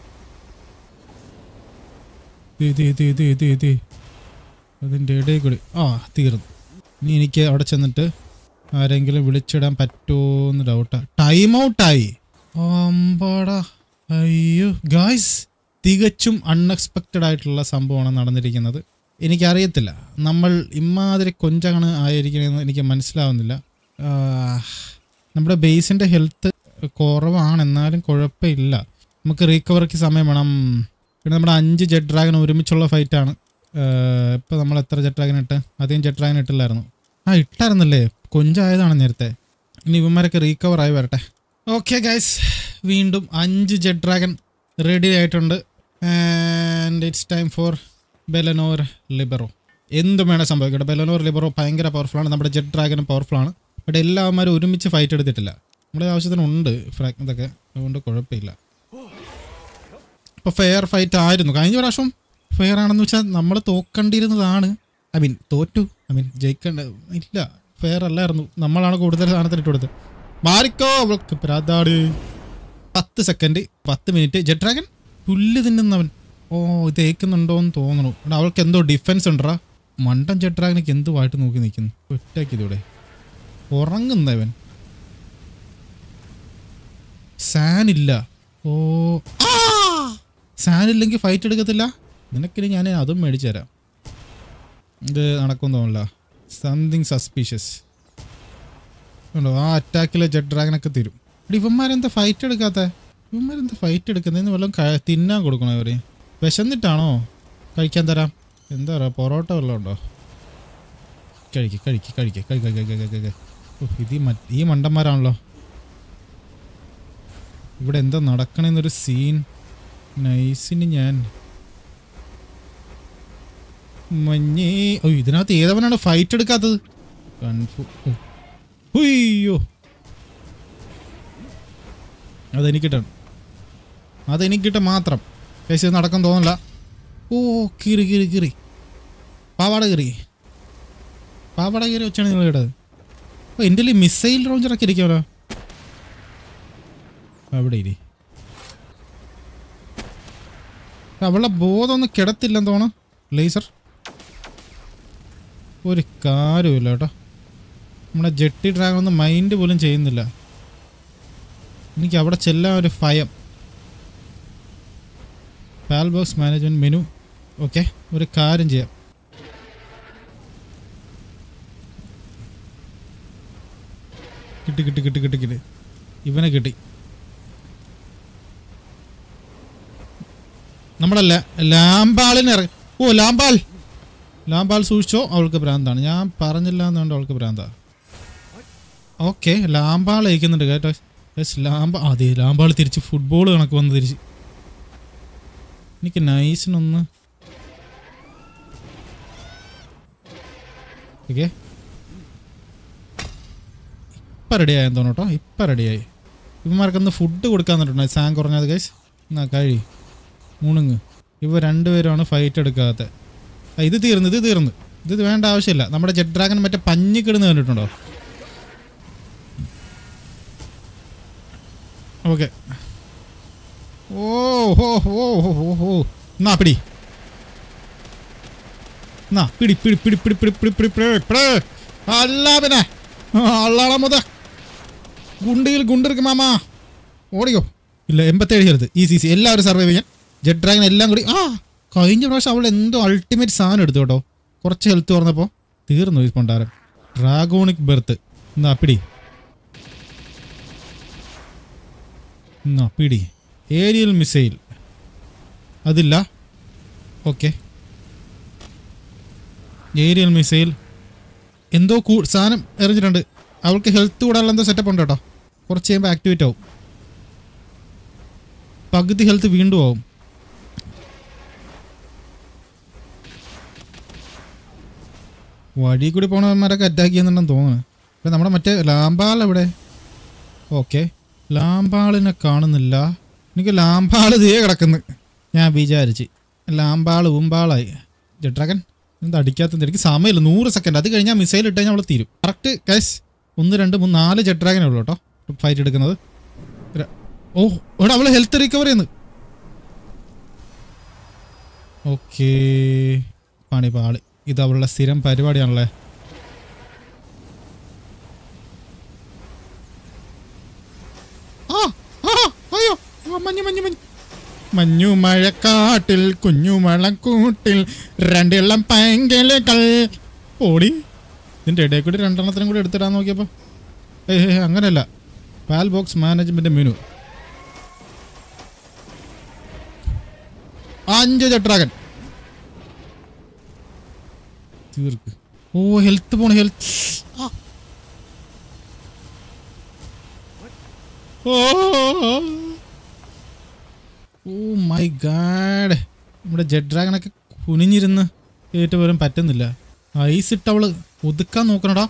ദേ, ദേ, ദേ, ദേ, ദേ, ദേ. അതിൻ്റെ ഇടയിൽ കൂടി ആ തീർന്നു ഇനി എനിക്ക് അവിടെ ചെന്നിട്ട് ആരെങ്കിലും വിളിച്ചിടാൻ പറ്റുമോന്ന് ഡൗട്ടാ ടൈം ഔട്ടായി അമ്പാടാ അയ്യോ ഗായ്സ് തികച്ചും അൺഎക്സ്പെക്റ്റഡ് ആയിട്ടുള്ള സംഭവമാണ് നടന്നിരിക്കുന്നത് എനിക്കറിയത്തില്ല നമ്മൾ ഇമാതിരി കൊഞ്ചാണ് ആയിരിക്കണമെന്ന് എനിക്ക് മനസ്സിലാവുന്നില്ല ആ, നമ്മുടെ ബേസിൻ്റെ ഹെൽത്ത് കുറവാണ് എന്നാലും കുഴപ്പമില്ല നമുക്ക് റീകവറിക്ക് സമയം വേണം പിന്നെ നമ്മുടെ അഞ്ച് ജെറ്റ് ഡ്രാഗൺ ഒരുമിച്ചുള്ള ഫൈറ്റാണ് ഇപ്പോൾ നമ്മൾ എത്ര ജെറ്റ് ഡ്രാഗൺ ഇട്ട് അധികം ജെറ്റ് ഡ്രാഗൺ ഇട്ടില്ലായിരുന്നു ആ ഇട്ടായിരുന്നല്ലേ കൊഞ്ചായതാണ് നേരത്തെ ഇനി ഇവന്മാരൊക്കെ റീകവർ ആയി വരട്ടെ ഓക്കെ ഗൈസ് വീണ്ടും അഞ്ച് ജെറ്റ് ഡ്രാഗൺ റെഡി ആയിട്ടുണ്ട് ആൻഡ് ഇറ്റ്സ് ടൈം ഫോർ ബെലനോർ ലിബറോ എന്തും വേണേൽ സംഭവിക്കട്ടെ ബെലനോർ ലിബറോ ഭയങ്കര പവർഫുൾ ആണ് നമ്മുടെ ജെറ്റ് ഡ്രാഗനും പവർഫുൾ ആണ് ബട്ട് എല്ലാവന്മാരും ഒരുമിച്ച് ഫൈറ്റ് എടുത്തിട്ടില്ല നമ്മുടെ ആവശ്യത്തിന് ഉണ്ട് ഫ്രാ ഇതൊക്കെ അതുകൊണ്ട് കുഴപ്പമില്ല ഇപ്പോൾ ഫെയർ ഫൈറ്റ് ആയിരുന്നു കഴിഞ്ഞ പ്രാവശ്യം ഫെയർ ആണെന്ന് വെച്ചാൽ നമ്മൾ തോക്കണ്ടിരുന്നതാണ് ഐ മീൻ തോറ്റു ഐ മീൻ ജയിക്കേണ്ട ഇല്ല ഫെയർ അല്ലായിരുന്നു നമ്മളാണ് കൂടുതൽ സാധനത്തിന് ഇട്ട് കൊടുത്തത് മാറിക്കോ അവൾക്ക് പ്രാതാട് പത്ത് സെക്കൻഡ് പത്ത് മിനിറ്റ് ജെറ്റ് ഡ്രാഗൻ പുല്ല് തിന്നുന്നവൻ ഓ ഇത് ഏക്കുന്നുണ്ടോ എന്ന് തോന്നുന്നു എടാ, അവൾക്ക് എന്തോ ഡിഫൻസ് ഉണ്ടറാ മണ്ടൻ ജെറ്റ് ഡ്രാഗനൊക്കെ എന്തുമായിട്ട് നോക്കി നിൽക്കുന്നു ഒറ്റാക്കിയതൂടെ ഉറങ്ങുന്നവൻ സാനില്ല ഓ ആ! സാനില്ലെങ്കിൽ ഫൈറ്റ് എടുക്കത്തില്ല നിനക്കിനി ഞാൻ അതും മേടിച്ചു തരാം ഇത് നടക്കും തോന്നില്ല സംതിങ് സസ്പീഷ്യസ് ഉണ്ടോ ആ അറ്റാക്കിലെ ജെറ്റ് ഡ്രാഗനൊക്കെ തരും എടി ഇവന്മാരെന്താ ഫൈറ്റ് എടുക്കാത്ത ഇവന്മാരെന്താ ഫൈറ്റ് എടുക്കുന്നതെന്ന് വല്ലതും ക- തിന്നാൻ കൊടുക്കണോ ഇവര് വിശന്നിട്ടാണോ കഴിക്കാൻ തരാം എന്താ പറയുക പൊറോട്ട വല്ലതും ഉണ്ടോ കഴിക്ക് കഴിക്ക് കഴിക്ക് കഴിക്ക കഴിക്ക കഴിക്ക ഓ ഇത് ഈ മറ്റ് ഈ മണ്ടന്മാരാണല്ലോ ഇവിടെ എന്താ നടക്കണെന്നൊരു സീൻ നൈസിന് ഞാൻ മഞ്ഞേ ഓ ഇതിനകത്ത് ഏതവനാണ് ഫൈറ്റ് എടുക്കാത്തത് കൺഫു ഓ. ഉയ്യോ അതെനിക്കിട്ടാണ് അതെനിക്കിട്ട മാത്രം കേസ് ഇത് നടക്കാൻ തോന്നില്ല ഓ കീറി കീറി കീറി പാവാട കീറി പാവാട കീറി വെച്ചാണ് നിങ്ങൾ കേട്ടത് ഓ എൻ്റെ മിസൈൽ റോഞ്ചറൊക്കെ ഇരിക്കുമല്ലോ അവിടെ ഇരി അവളുടെ ബോധമൊന്നും കിടത്തില്ലെന്ന് തോന്നുന്നു ലേസർ ഒരു കാര്യമില്ല കേട്ടോ നമ്മുടെ ജെട്ടി ഡ്രാഗൺ ഒന്നും മൈൻഡ് പോലും ചെയ്യുന്നില്ല എനിക്ക് അവിടെ ചെല്ലാൻ ഒരു ഭയം പാൽ ബോക്സ് മാനേജ്മെൻറ്റ് മെനു ഓക്കെ ഒരു കാര്യം ചെയ്യാം കിട്ടി കിട്ടി കിട്ടി കിട്ടി കിട്ടി ഇവനെ കിട്ടി നമ്മുടെ ലാ- ലാംബാളിനെ ഇറങ്ങി ഓ ലാംബാൾ ലാംബാൾ സൂക്ഷിച്ചോ അവൾക്ക് ഭ്രാന്താണ് ഞാൻ പറഞ്ഞില്ല എന്നുകൊണ്ട് അവൾക്ക് ഭ്രാന്താ ഓക്കെ ലാംബാൾ അയക്കുന്നുണ്ട് കേട്ടോ യെസ് ലാംബ അതെ ലാംബാൾ തിരിച്ച് ഫുട്ബോൾ കണക്ക് വന്ന് തിരിച്ച് എനിക്ക് നൈസിനൊന്ന് ഓക്കെ ഇപ്പം റെഡിയായെന്ന് തോന്നുന്നു കേട്ടോ ഇപ്പം റെഡിയായി ഇവന്മാർക്കൊന്ന് ഫുഡ് കൊടുക്കാൻ തന്നിട്ടുണ്ടോ സാങ് കുറഞ്ഞത് ഗൈസ് എന്നാ കഴി മുണുങ്ങ് ഇവ രണ്ടുപേരുമാണ് ഫൈറ്റ് എടുക്കാത്ത ആ, ഇത് തീർന്നു ഇത് തീർന്നു ഇത് വേണ്ട ആവശ്യമില്ല നമ്മുടെ ജെറ്റ് ഡ്രാഗൺ മറ്റേ പഞ്ഞിക്കിടുന്ന് കണ്ടിട്ടുണ്ടോ ഓക്കെ ഓ ഹോ ഹോ ഹോ ഹോ ഹോ എന്നാ പിടി എന്നാ പിടി പിടി പിടി പിടി പിടി പിടി പിടി പിടി പിടി അല്ല പിന്നെ അള്ളാള മുത ഗുണ്ടിയിൽ ഗുണ്ടിരിക്കും മാമാ ഓടിയോ ഇല്ല എൺപത്തേഴ് ഹെൽത്ത് ഈസി ഈസി എല്ലാവരും സർവൈവ് ചെയ്യാൻ ജെറ്റ് ഡ്രാഗൺ എല്ലാം കൂടി ആ കഴിഞ്ഞ പ്രാവശ്യം അവൾ എന്തോ അൾട്ടിമേറ്റ് സാധനം എടുത്തു കേട്ടോ കുറച്ച് ഹെൽത്ത് പറഞ്ഞപ്പോൾ തീർന്നു ഈ പണ്ടാരം ഡ്രാഗോണിക് ബെർത്ത് എന്നാ പിടി എന്നാ പിടി ഏരിയൽ മിസൈൽ അതില്ല ഓക്കെ ഏരിയൽ മിസൈൽ എന്തോ കൂ സാധനം എറിഞ്ഞിട്ടുണ്ട് അവൾക്ക് ഹെൽത്ത് കൂടാനുള്ള എന്തോ സെറ്റപ്പ് ഉണ്ട് കേട്ടോ കുറച്ച് കഴിയുമ്പോൾ ആക്ടിവേറ്റ് ആവും പകുതി ഹെൽത്ത് വീണ്ടും ആവും വഴി കൂടി പോണവന്മാരൊക്കെ അറ്റാക്ക് ചെയ്യുന്നുണ്ടെന്ന് തോന്നുന്നു അപ്പം നമ്മുടെ മറ്റേ ലാംബാൾ എവിടെ ഓക്കെ ലാംബാളിനെ കാണുന്നില്ല എനിക്ക് ലാംബാൾ ഇതേ കിടക്കുന്നു ഞാൻ വിചാരിച്ച് ലാംബാൾ ഉമ്പാളായി ജഡ്രാഗൻ എന്താ അടിക്കാത്തത് എനിക്ക് സമയമില്ല നൂറ് സെക്കൻഡ് അത് കഴിഞ്ഞാൽ മിസൈൽ ഇട്ട് കഴിഞ്ഞാൽ അവൾ തീരും കറക്റ്റ് ഗൈസ് ഒന്ന് രണ്ട് മൂന്ന് നാല് ജഡ്രാഗനേ ഉള്ളൂ കേട്ടോ ഫൈറ്റ് എടുക്കുന്നത് ര- ഓ ഇവിടെ അവള് ഹെൽത്ത് റിക്കവർ ചെയ്യുന്നു ഓക്കേ പണി പാളി ഇത് അവളുടെ സ്ഥിരം പരിപാടിയാണല്ലേ മഞ്ഞു മഞ്ഞു മഞ്ഞു മഞ്ഞു മഴക്കാട്ടിൽ കുഞ്ഞു മഴക്കൂട്ടിൽ രണ്ടിളം പൈങ്കലുകൾ ഓടി ഇതിൻ്റെ ഇടയിൽ കൂടി രണ്ടെണ്ണത്തിനും കൂടി എടുത്തിടാൻ നോക്കിയപ്പോൾ ഏ അങ്ങനെയല്ല പാൽ ബോക്സ് മാനേജ്മെന്റ് മെനു അഞ്ച് ചട്രാകൻ തീർക്ക് ഓ ഹെൽത്ത് പോണ ഹെൽത്ത് ഓ മൈ ഗാഡ് നമ്മുടെ ജെഡ് ഡ്രാഗണൊക്കെ കുനിഞ്ഞിരുന്ന് ഏറ്റു പോലും പറ്റുന്നില്ല ഐസ് ഇട്ട് അവള് ഒതുക്കാൻ നോക്കണടാ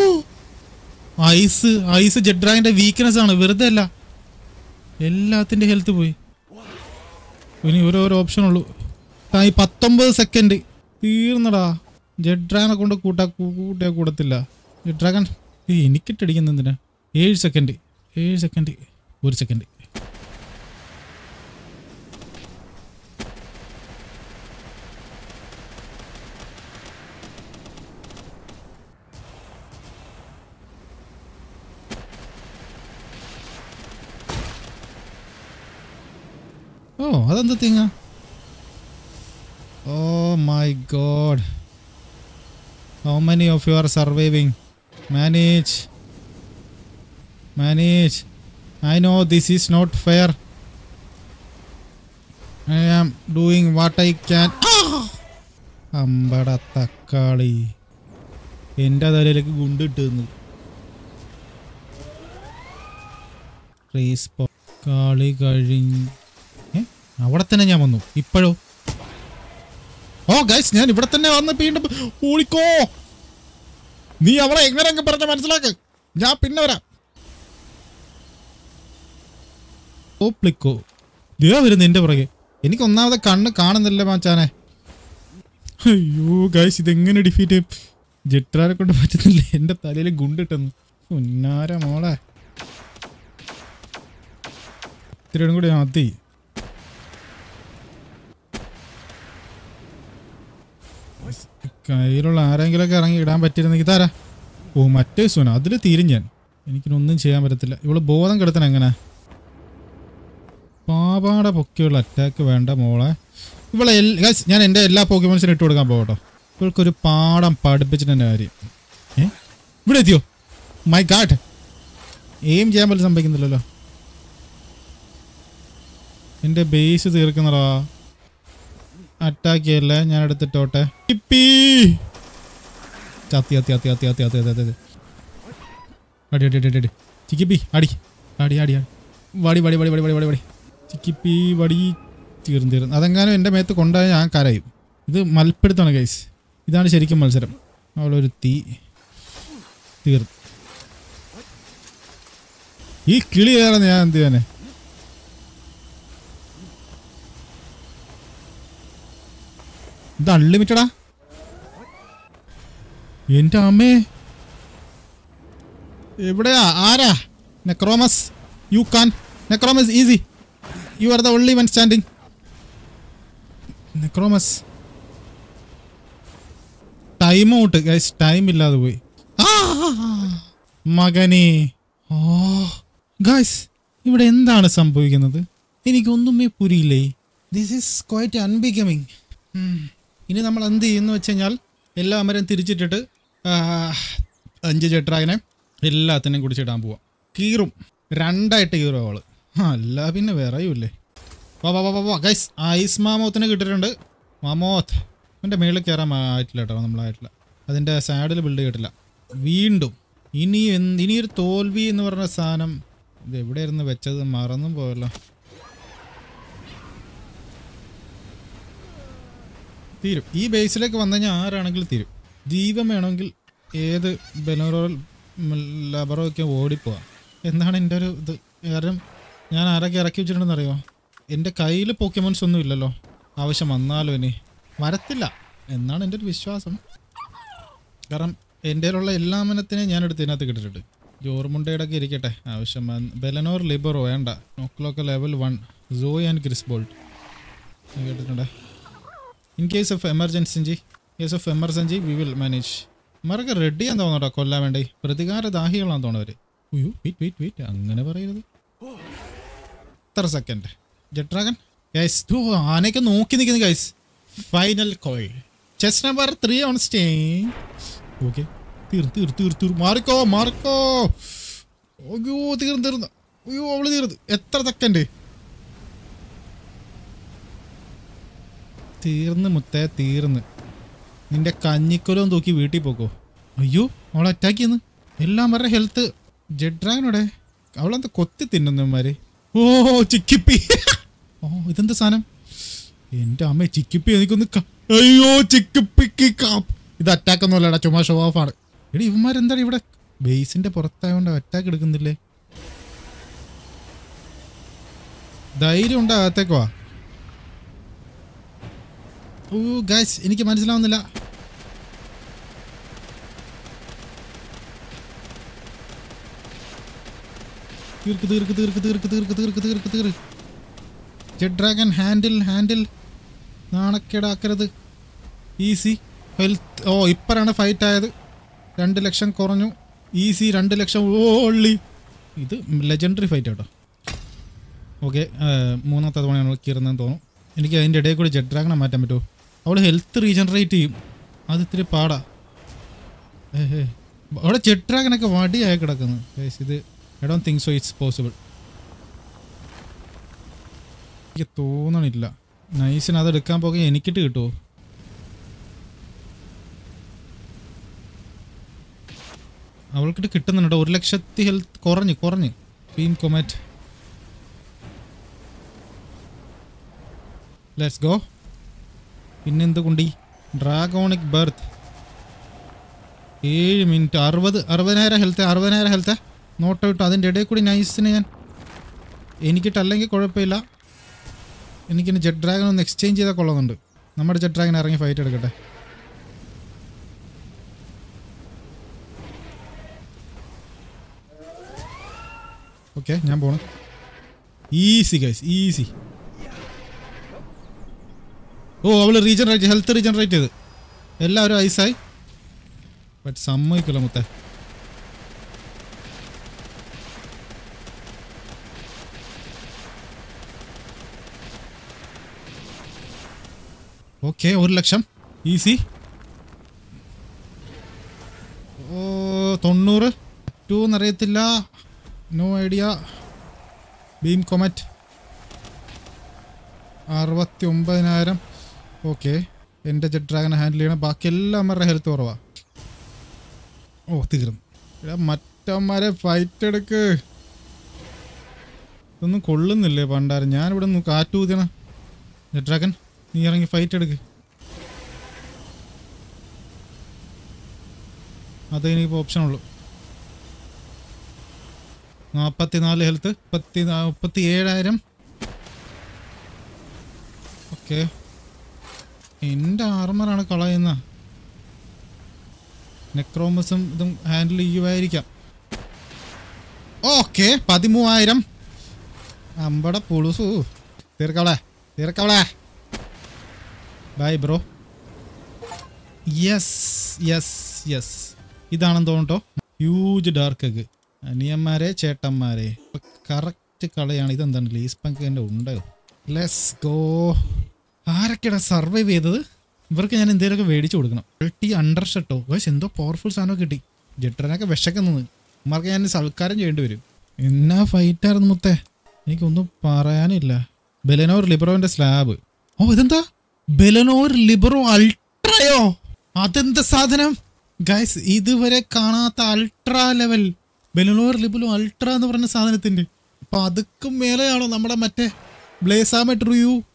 ഐസ് ഐസ് ജെഡ് ഡ്രാഗന്റെ വീക്ക്നെസ് ആണ് വെറുതെ അല്ല എല്ലാത്തിന്റെ ഹെൽത്ത് പോയി ഇനി ഓരോരോ ഓപ്ഷൻ ഉള്ളൂ ആ, ഈ പത്തൊമ്പത് സെക്കൻഡ് തീർന്നടാ ജെഡ് ഡ്രാഗനെ കൊണ്ട് കൂട്ടാ കൂട്ടിയാ കൂടത്തില്ല ജെഡ് ഡ്രാഗൺ ഈ എനിക്കിട്ടടിക്കുന്ന എന്തിനാ ഏഴ് സെക്കൻഡ് ഏഴ് സെക്കൻഡ് ഒരു സെക്കൻഡ് ഓ അതെന്താ തിങ്ങ oh my god how many of you are surviving manage manage I know this is not fair I am doing what I can അമ്പട തക്കാളി എൻ്റെ തലയിലേക്ക് ഗുണ്ടിട്ടുന്നു റേസ് കളി കഴിഞ്ഞ് ഏ? അവിടെ തന്നെ ഞാൻ വന്നു ഇപ്പോഴോ ഓ ഗൈസ് ഞാൻ ഇവിടെ തന്നെ വന്ന് വീണ്ടും ഓടിക്കോ നീ അവളെ എങ്ങനെ പറഞ്ഞ മനസ്സിലാക്ക് ഞാൻ പിന്നെ വരാം ഓപ്ലിക്കോ ദേ വരുന്നു എന്റെ പുറകെ എനിക്ക് ഒന്നാമത് കണ്ണ് കാണുന്നില്ല മാച്ചാനെ അയ്യോ ഗൈസ് ഇതെങ്ങനെ ഡിഫീറ്റ് ചെയ്യും ജെട്രാനെ കൊണ്ട് പറ്റുന്നില്ല എന്റെ തലയിൽ ഗുണ്ടിട്ടെന്ന് ഉന്നാര മോളെ ഇത്തിരിയും കൂടി മതി കയ്യിലുള്ള ആരെങ്കിലുമൊക്കെ ഇറങ്ങി ഇടാൻ പറ്റിയിരുന്നെങ്കിൽ ഇതാരാ ഓ മറ്റേ സുന അതിൽ തീരും ഞാൻ എനിക്കിനൊന്നും ചെയ്യാൻ പറ്റത്തില്ല ഇവള് ബോധം കെടുത്തണം എങ്ങനെ പാപാട പൊക്കിയുള്ള അറ്റാക്ക് വേണ്ട മോളെ ഇവളെ എൽ- guys, ഞാൻ എൻ്റെ എല്ലാ പോക്കിമോൻസിനും ഇട്ട് കൊടുക്കാൻ പോകട്ടോ ഇവൾക്കൊരു പാഠം പഠിപ്പിച്ചിട്ട് എൻ്റെ കാര്യം ഏ ഇവിടെ എത്തിയോ മൈ ഗാഡ് എയിം ചെയ്യാൻ പോലും സംഭവിക്കുന്നില്ലല്ലോ എൻ്റെ ബേസ് തീർക്കുന്നടാ അറ്റാക്ക് ചെയ്യല്ലേ ഞാൻ എടുത്തിട്ടോട്ടെ ഇപ്പീ. ചത്തി അത്തി അത്തി അത്തി അത്തി അത്തി അത്തി അത്തി അടി അടി അടി അടി അടി ചിക്കിപ്പി അടി അടി അടി അടി വടി വടി വടി വടി വടി വടി വടി ചിക്കിപ്പി വടി തീർന്ന് തീർന്ന് അതെങ്ങാനും എൻ്റെ മേത്ത് കൊണ്ടുപോയാൽ ഞാൻ കരയും ഇത് മൽപ്പെടുത്താണ് ഗൈസ് ഇതാണ് ശരിക്കും മത്സരം അവളൊരു തീ തീർന്നു ഈ കിളി കയറുന്ന ഞാൻ എന്ത് ചെയ്യാനെ ഇത് അൺലിമിറ്റഡാ എന്റെ അമ്മേ എവിടെയാ ആരാ നെക്രോമസ് യു കാൻ നെക്രോമസ് easy you are the only one standing നെക്രോമസ് ടൈം ഔട്ട് ഗൈസ് ടൈം ഇല്ലാതെ പോയി ആ, മകനെ ഓ ഗൈസ് ഇവിടെ എന്താണ് സംഭവിക്കുന്നത് എനിക്കൊന്നുമേ പുരിയില്ലേ ദിസ് ഈസ് ക്വൈറ്റ് അൺബിക്കമിങ് ഇനി നമ്മൾ എന്ത് ചെയ്യുന്നു വെച്ച് കഴിഞ്ഞാൽ എല്ലാ അമരം തിരിച്ചിട്ടിട്ട് ആ, അഞ്ച് ചെട്രാഗിനെ എല്ലാത്തിനെയും കുടിച്ചിടാൻ പോവാം കീറും രണ്ടായിട്ട് കീറും അവള് ആ, അല്ല പിന്നെ വേറെയുമില്ലേ വാ വാ വാ വാ വാ ഗൈസ് ഐസ് മാമോത്തിനെ കിട്ടിയിട്ടുണ്ട് മാമോത്ത് എൻ്റെ മേളിൽ കയറാൻ ആയിട്ടില്ല കേട്ടോ നമ്മളായിട്ടില്ല അതിൻ്റെ സാഡിൽ ബിൽഡ് ചെയ്തിട്ടില്ല വീണ്ടും ഇനി എന്ത് ഇനിയൊരു തോൽവി എന്ന് പറഞ്ഞ സാധനം ഇത് എവിടെയായിരുന്നു വെച്ചത് മറന്നും പോയല്ലോ തീരും ഈ ബേസിലേക്ക് വന്നു കഴിഞ്ഞാൽ ആരാണെങ്കിലും തീരും ജീവൻ വേണമെങ്കിൽ ഏത് ബെനോറോൽ ലബറോ ഒക്കെ ഓടിപ്പോവാം എന്താണ് എൻ്റെ ഒരു ഇത് കാരണം ഞാൻ ആരൊക്കെ ഇറക്കി വെച്ചിട്ടുണ്ടെന്ന് അറിയോ എൻ്റെ കയ്യിൽ പോക്കിമോൻസ് ഒന്നും ഇല്ലല്ലോ ആവശ്യം വന്നാലും ഇനി വരത്തില്ല എന്നാണ് എൻ്റെ ഒരു വിശ്വാസം കാരണം എൻ്റെ കയ്യിലുള്ള എല്ലാ അമനത്തിനെയും ഞാൻ എടുത്ത് ഇതിനകത്ത് കിട്ടിയിട്ടുണ്ട് ജോർമുണ്ടയുടെ ഒക്കെ ഇരിക്കട്ടെ ആവശ്യം വന്ന്- ബെലനോർ ലിബറോ വേണ്ട നോക്കലൊക്കെ ലെവൽ വൺ സോയ് ആൻഡ് ക്രിസ് ബോൾട്ട് കേട്ടിട്ടുണ്ടേ in case of emergency case of emergency we will manage ഇമാരൊക്കെ റെഡി ആണെന്ന് തോന്നട്ടോ കൊല്ലാൻ വേണ്ടി പ്രതികാര ദാഹികളാന്ന് തോന്നുന്നവര് അയ്യോ വെയിറ്റ് വെയിറ്റ് വെയിറ്റ് അങ്ങനെ പറയരുത് എത്ര സെക്കൻഡ് ജെറ്റ് ഡ്രാഗൺ ഗൈസ് ആനയൊക്കെ നോക്കി നിൽക്കുന്നു guys final call chess number three on stay okay തീർന്നു തീർ തീർ തീർ മാറിക്കോ മാറിക്കോ അയ്യോ തീർന്നു തീർന്നു അയ്യോ അവള് തീർന്നു എത്ര സെക്കൻഡ് തീർന്ന് മുത്തേ തീർന്ന് നിന്റെ കഞ്ഞിക്കൊലവും തൂക്കി വീട്ടിൽ പോക്കോ അയ്യോ അവളെ അറ്റാക്ക് ചെയ്യുന്നു എല്ലാം വരെ ഹെൽത്ത് ജഡ്രാഗനോടെ അവളെന്താ കൊത്തി തിന്നുന്നമാര് ഓ ചിക്കിപ്പി ഓ ഇതെന്താ സാധനം എന്റെ അമ്മ ചിക്കിപ്പി എനിക്കൊന്ന് ക- അയ്യോ ചിക്കിപ്പിക്ക് കാപ്പ് ഇത് അറ്റാക്ക് ഒന്നും അല്ലടാ ചുമ്മാ ഷോ ഓഫ് ആണ് എടി ഇവന്മാരെന്താണ് ഇവിടെ ബേസിന്റെ പുറത്തായോണ്ട് അറ്റാക്ക് എടുക്കുന്നില്ലേ ധൈര്യം ഉണ്ടോ അകത്തേക്ക് വാ ഓ ഗൈസ് എനിക്ക് മനസ്സിലാവുന്നില്ല തീർക്ക് തീർക്ക് തീർക്ക് തീർക്ക് തീർക്ക് തീർക്ക് തീർക്ക് തീർക്ക് ജെഡ് ഡ്രാഗൺ ഹാൻഡിൽ ഹാൻഡിൽ നാണക്കേടാക്കരുത് ഈസി ഹെൽത്ത് ഓ ഇപ്പറാണ് ഫൈറ്റ് ആയത് രണ്ട് ലക്ഷം കുറഞ്ഞു ഈസി രണ്ട് ലക്ഷം ഓള്ളി ഇത് ലെജൻഡറി ഫൈറ്റ് കേട്ടോ ഓക്കെ മൂന്നാമത്തെ തവണയാണ് കീറുന്നതെന്ന് തോന്നുന്നു എനിക്ക് അതിൻ്റെ ഇടയിൽ കൂടി ജെഡ് ഡ്രാഗണെ മാറ്റാൻ പറ്റുമോ അവൾ ഹെൽത്ത് റീജനറേറ്റ് ചെയ്യും അത് ഇത്തിരി പാടാ ഏ ഏ. അവിടെ ജെഡ് ഡ്രാഗനൊക്കെ വടിയായി കിടക്കുന്നു Guys, ഇത് I don't think so it's possible എനിക്ക് തോന്നണില്ല നൈസിന് അത് എടുക്കാൻ പോകെ എനിക്കിട്ട് കിട്ടുമോ അവൾക്കിട്ട് കിട്ടുന്നുണ്ട് ഒരു ലക്ഷത്തി ഹെൽത്ത് കുറഞ്ഞ് കുറഞ്ഞ് ബീം കൊമാറ്റ് ലെറ്റ്സ് ഗോ പിന്നെന്ത് കുണ്ടി ഡ്രാഗോണിക് ബർത്ത് ഏഴ് മിനിറ്റ് അറുപത് അറുപതിനായിരം ഹെൽത്ത് അറുപതിനായിരം ഹെൽത്ത് നോട്ട് ഔട്ട് അതിൻ്റെ ഇടയിൽ കൂടി നൈസിന് ഞാൻ എനിക്കിട്ടല്ലെങ്കിൽ കുഴപ്പമില്ല എനിക്കിനി ജെറ്റ് ഡ്രാഗൺ ഒന്ന് എക്സ്ചേഞ്ച് ചെയ്താൽ കൊള്ളുന്നുണ്ട് നമ്മുടെ ജെറ്റ് ഡ്രാഗൺ ഇറങ്ങി ഫൈറ്റ് എടുക്കട്ടെ ഓക്കെ ഞാൻ പോണു ഈസി ഗൈസ് ഈസി ഓ അവള് റീജനറേറ്റ് ഹെൽത്ത് റീജനറേറ്റ് ചെയ്ത് എല്ലാവരും ഐസായി ബട്ട് സമ്മതിക്കില്ല മുത്തേ ഓക്കെ ഒരു ലക്ഷം ഈസി ഓ തൊണ്ണൂറ് ടു എന്നറിയത്തില്ല നോ ഐഡിയ ബീം കൊമറ്റ് അറുപത്തി ഒമ്പതിനായിരം ഓക്കെ എൻ്റെ ജെറ്റ് ഡ്രാഗനെ ഹാൻഡിൽ ചെയ്യണം ബാക്കി എല്ലാവരുടെ ഹെൽത്ത് കുറവാ ഓ തീർന്നു എടാ മറ്റന്മാരെ ഫൈറ്റ് എടുക്ക് ഇതൊന്നും കൊള്ളുന്നില്ലേ പണ്ടാരം ഞാനിവിടെ നിന്ന് കാറ്റൂതിയണ ജെറ്റ് ഡ്രാഗൻ നീ ഇറങ്ങി ഫൈറ്റ് എടുക്ക് അതേ എനിക്കിപ്പോൾ ഓപ്ഷൻ ഉള്ളൂ നാൽപ്പത്തി നാല് ഹെൽത്ത് മുപ്പത്തി മുപ്പത്തി ഏഴായിരം ഓക്കെ എൻ്റെ ആർമറാണ് കളയുന്ന നെക്രോമസും ഇതും ഹാൻഡിൽ ചെയ്യുമായിരിക്കാം ഓക്കെ പതിമൂവായിരം അമ്പട പുളുസു തീർക്കവളെ തീർക്കവളെ bye bro yes yes yes ഇതാണെന്ന് തോന്നട്ടോ ഹ്യൂജ് ഡാർക്ക് എഗ് അനിയന്മാരെ ചേട്ടന്മാരെ കറക്റ്റ് കളയാണ് ഇതെന്താണ് ലീസ് പങ്കിൻ്റെ ഉണ്ടോ ലെസ് ഗോ ആരൊക്കെയാണ് സർവൈവ് ചെയ്തത് ഇവർക്ക് ഞാൻ എന്തെങ്കിലുമൊക്കെ മേടിച്ചു കൊടുക്കണം ടി അണ്ടർ ഷർട്ടോ വയസ് എന്തോ പവർഫുൾ സാധനം കിട്ടി ജെട്ടനൊക്കെ വിശക്കുന്നത് ഇമാർക്ക് ഞാൻ സൽക്കാരം ചെയ്യേണ്ടി വരും എന്നാ ഫൈറ്റായിരുന്നു മുത്തേ എനിക്കൊന്നും പറയാനില്ല ബെലനോർ ലിബറോന്റെ സ്ലാബ് ഓ ഇതെന്താ ബെലനോർ ലിബറോ അൾട്രയോ അതെന്താ സാധനം ഗൈസ് ഇതുവരെ കാണാത്ത അൾട്രാ ലെവൽ ബെലനോർ ലിബറോ അൾട്ര എന്ന് പറഞ്ഞ സാധനത്തിന്റെ അപ്പൊ അതുക്കും മേലെയാണോ നമ്മുടെ മറ്റേ ബ്ലേസാമെട്രൂ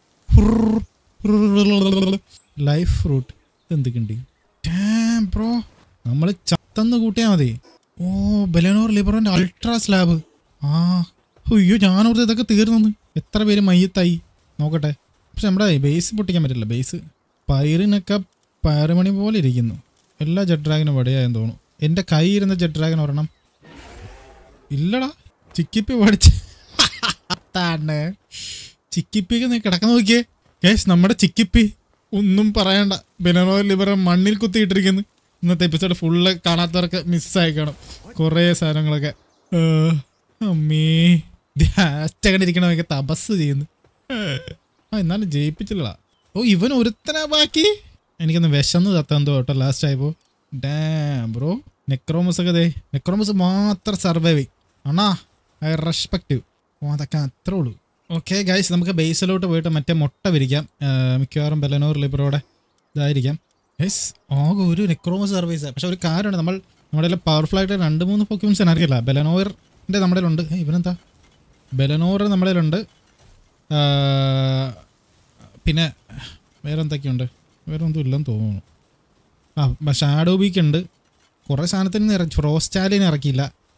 ലൈഫ് ഫ്രൂട്ട് എന്തൊക്കെയുണ്ട് ബ്രോ നമ്മൾ ചത്തന്ന് കൂട്ടിയാൽ മതി ഓ ബെലനോർ ലിബറോന്റെ അൾട്രാ സ്ലാബ് ആ അയ്യോ ഞാനോർത്ത് ഇതൊക്കെ തീർന്നു എത്ര പേര് മയ്യത്തായി നോക്കട്ടെ പക്ഷെ നമ്മുടെ ബേസ് പൊട്ടിക്കാൻ പറ്റില്ല ബേസ് പയറിനൊക്കെ പയറുമണി പോലെ ഇരിക്കുന്നു എല്ലാ ജെറ്റ് ഡ്രാഗനും വടിയായെന്ന് തോന്നുന്നു എൻ്റെ കൈ ഇരുന്ന ജെറ്റ് ഡ്രാഗൻ ഒരെണ്ണം ഇല്ലടാ ചിക്കിപ്പി പഠിച്ച് അതാണ് ചിക്കിപ്പിക്ക് നീ കിടക്കാൻ നോക്കിയേ കേസ് നമ്മുടെ ചിക്കിപ്പി ഒന്നും പറയണ്ട ബെനറോ ലിബറ മണ്ണിൽ കുത്തിയിട്ടിരിക്കുന്നു ഇന്നത്തെ എപ്പിസോഡ് ഫുള്ള് കാണാത്തവർക്ക് മിസ്സായി കാണും കുറേ സാധനങ്ങളൊക്കെ ആ, അമ്മേ ധ്യാസ്റ്റകനിരിക്കണമൊക്കെ തപസ് ചെയ്യുന്നു ആ എന്നാലും ജയിപ്പിച്ചില്ല ഓ ഇവൻ ഒരുത്തനാ ബാക്കി എനിക്കൊന്ന് വിശന്ന് തത്തെന്തോ കേട്ടോ ലാസ്റ്റ് ആയപ്പോ ഡാം ബ്രോ നെക്രോമസ് ഒക്കെ ദേ നെക്രോമസ് മാത്രം സർവൈവ് ചെയ്യും അണ്ണാ ഐ റെസ്പെക്ട് ഓ അതൊക്കെ അത്രേ ഉള്ളൂ ഓക്കെ ഗൈസ് നമുക്ക് ബേസിലോട്ട് പോയിട്ട് മറ്റേ മുട്ട വിരിക്കാം ആ, മിക്കവാറും ബെലനോർ ലിബറോടെ ഇതായിരിക്കാം ഗൈസ് ആകെ ഒരു നെക്രോമസ് സർവീസ് പക്ഷെ ഒരു കാര്യമുണ്ട് നമ്മൾ നമ്മുടെ പവർഫുൾ ആയിട്ട് രണ്ട് മൂന്ന് പൊക്യൂംസ് അറിയില്ല ബെലനോറിൻ്റെ നമ്മുടെ ഉണ്ട് ഏയ് ഇവനെന്താ ബെലനോർ നമ്മുടെ ഉണ്ട് ആ, പിന്നെ വേറെ എന്തൊക്കെയുണ്ട് വേറെ ഒന്നും ഇല്ലെന്ന് തോന്നുന്നു ആ ഷാഡോ ബീക്ക് ഉണ്ട് കുറേ സാധനത്തിന് നിന്ന് ഇറക്കി ഫ്രോസ്റ്റാലിന് ഇറക്കിയില്ല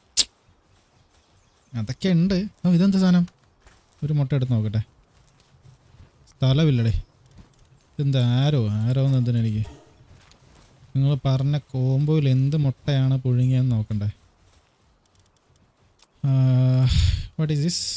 അതൊക്കെ ഉണ്ട് ഓ ഇതെന്താ സാധനം ഒരു മുട്ട എടുത്ത് നോക്കട്ടെ സ്ഥലമില്ലടേ ഇതെന്താ ആരോ ആരോ എന്ന് എന്തിനാ എനിക്ക് നിങ്ങൾ പറഞ്ഞ കോമ്പോയിൽ എന്ത് മുട്ടയാണ് പുഴുങ്ങിയെന്ന് നോക്കണ്ടേ what is this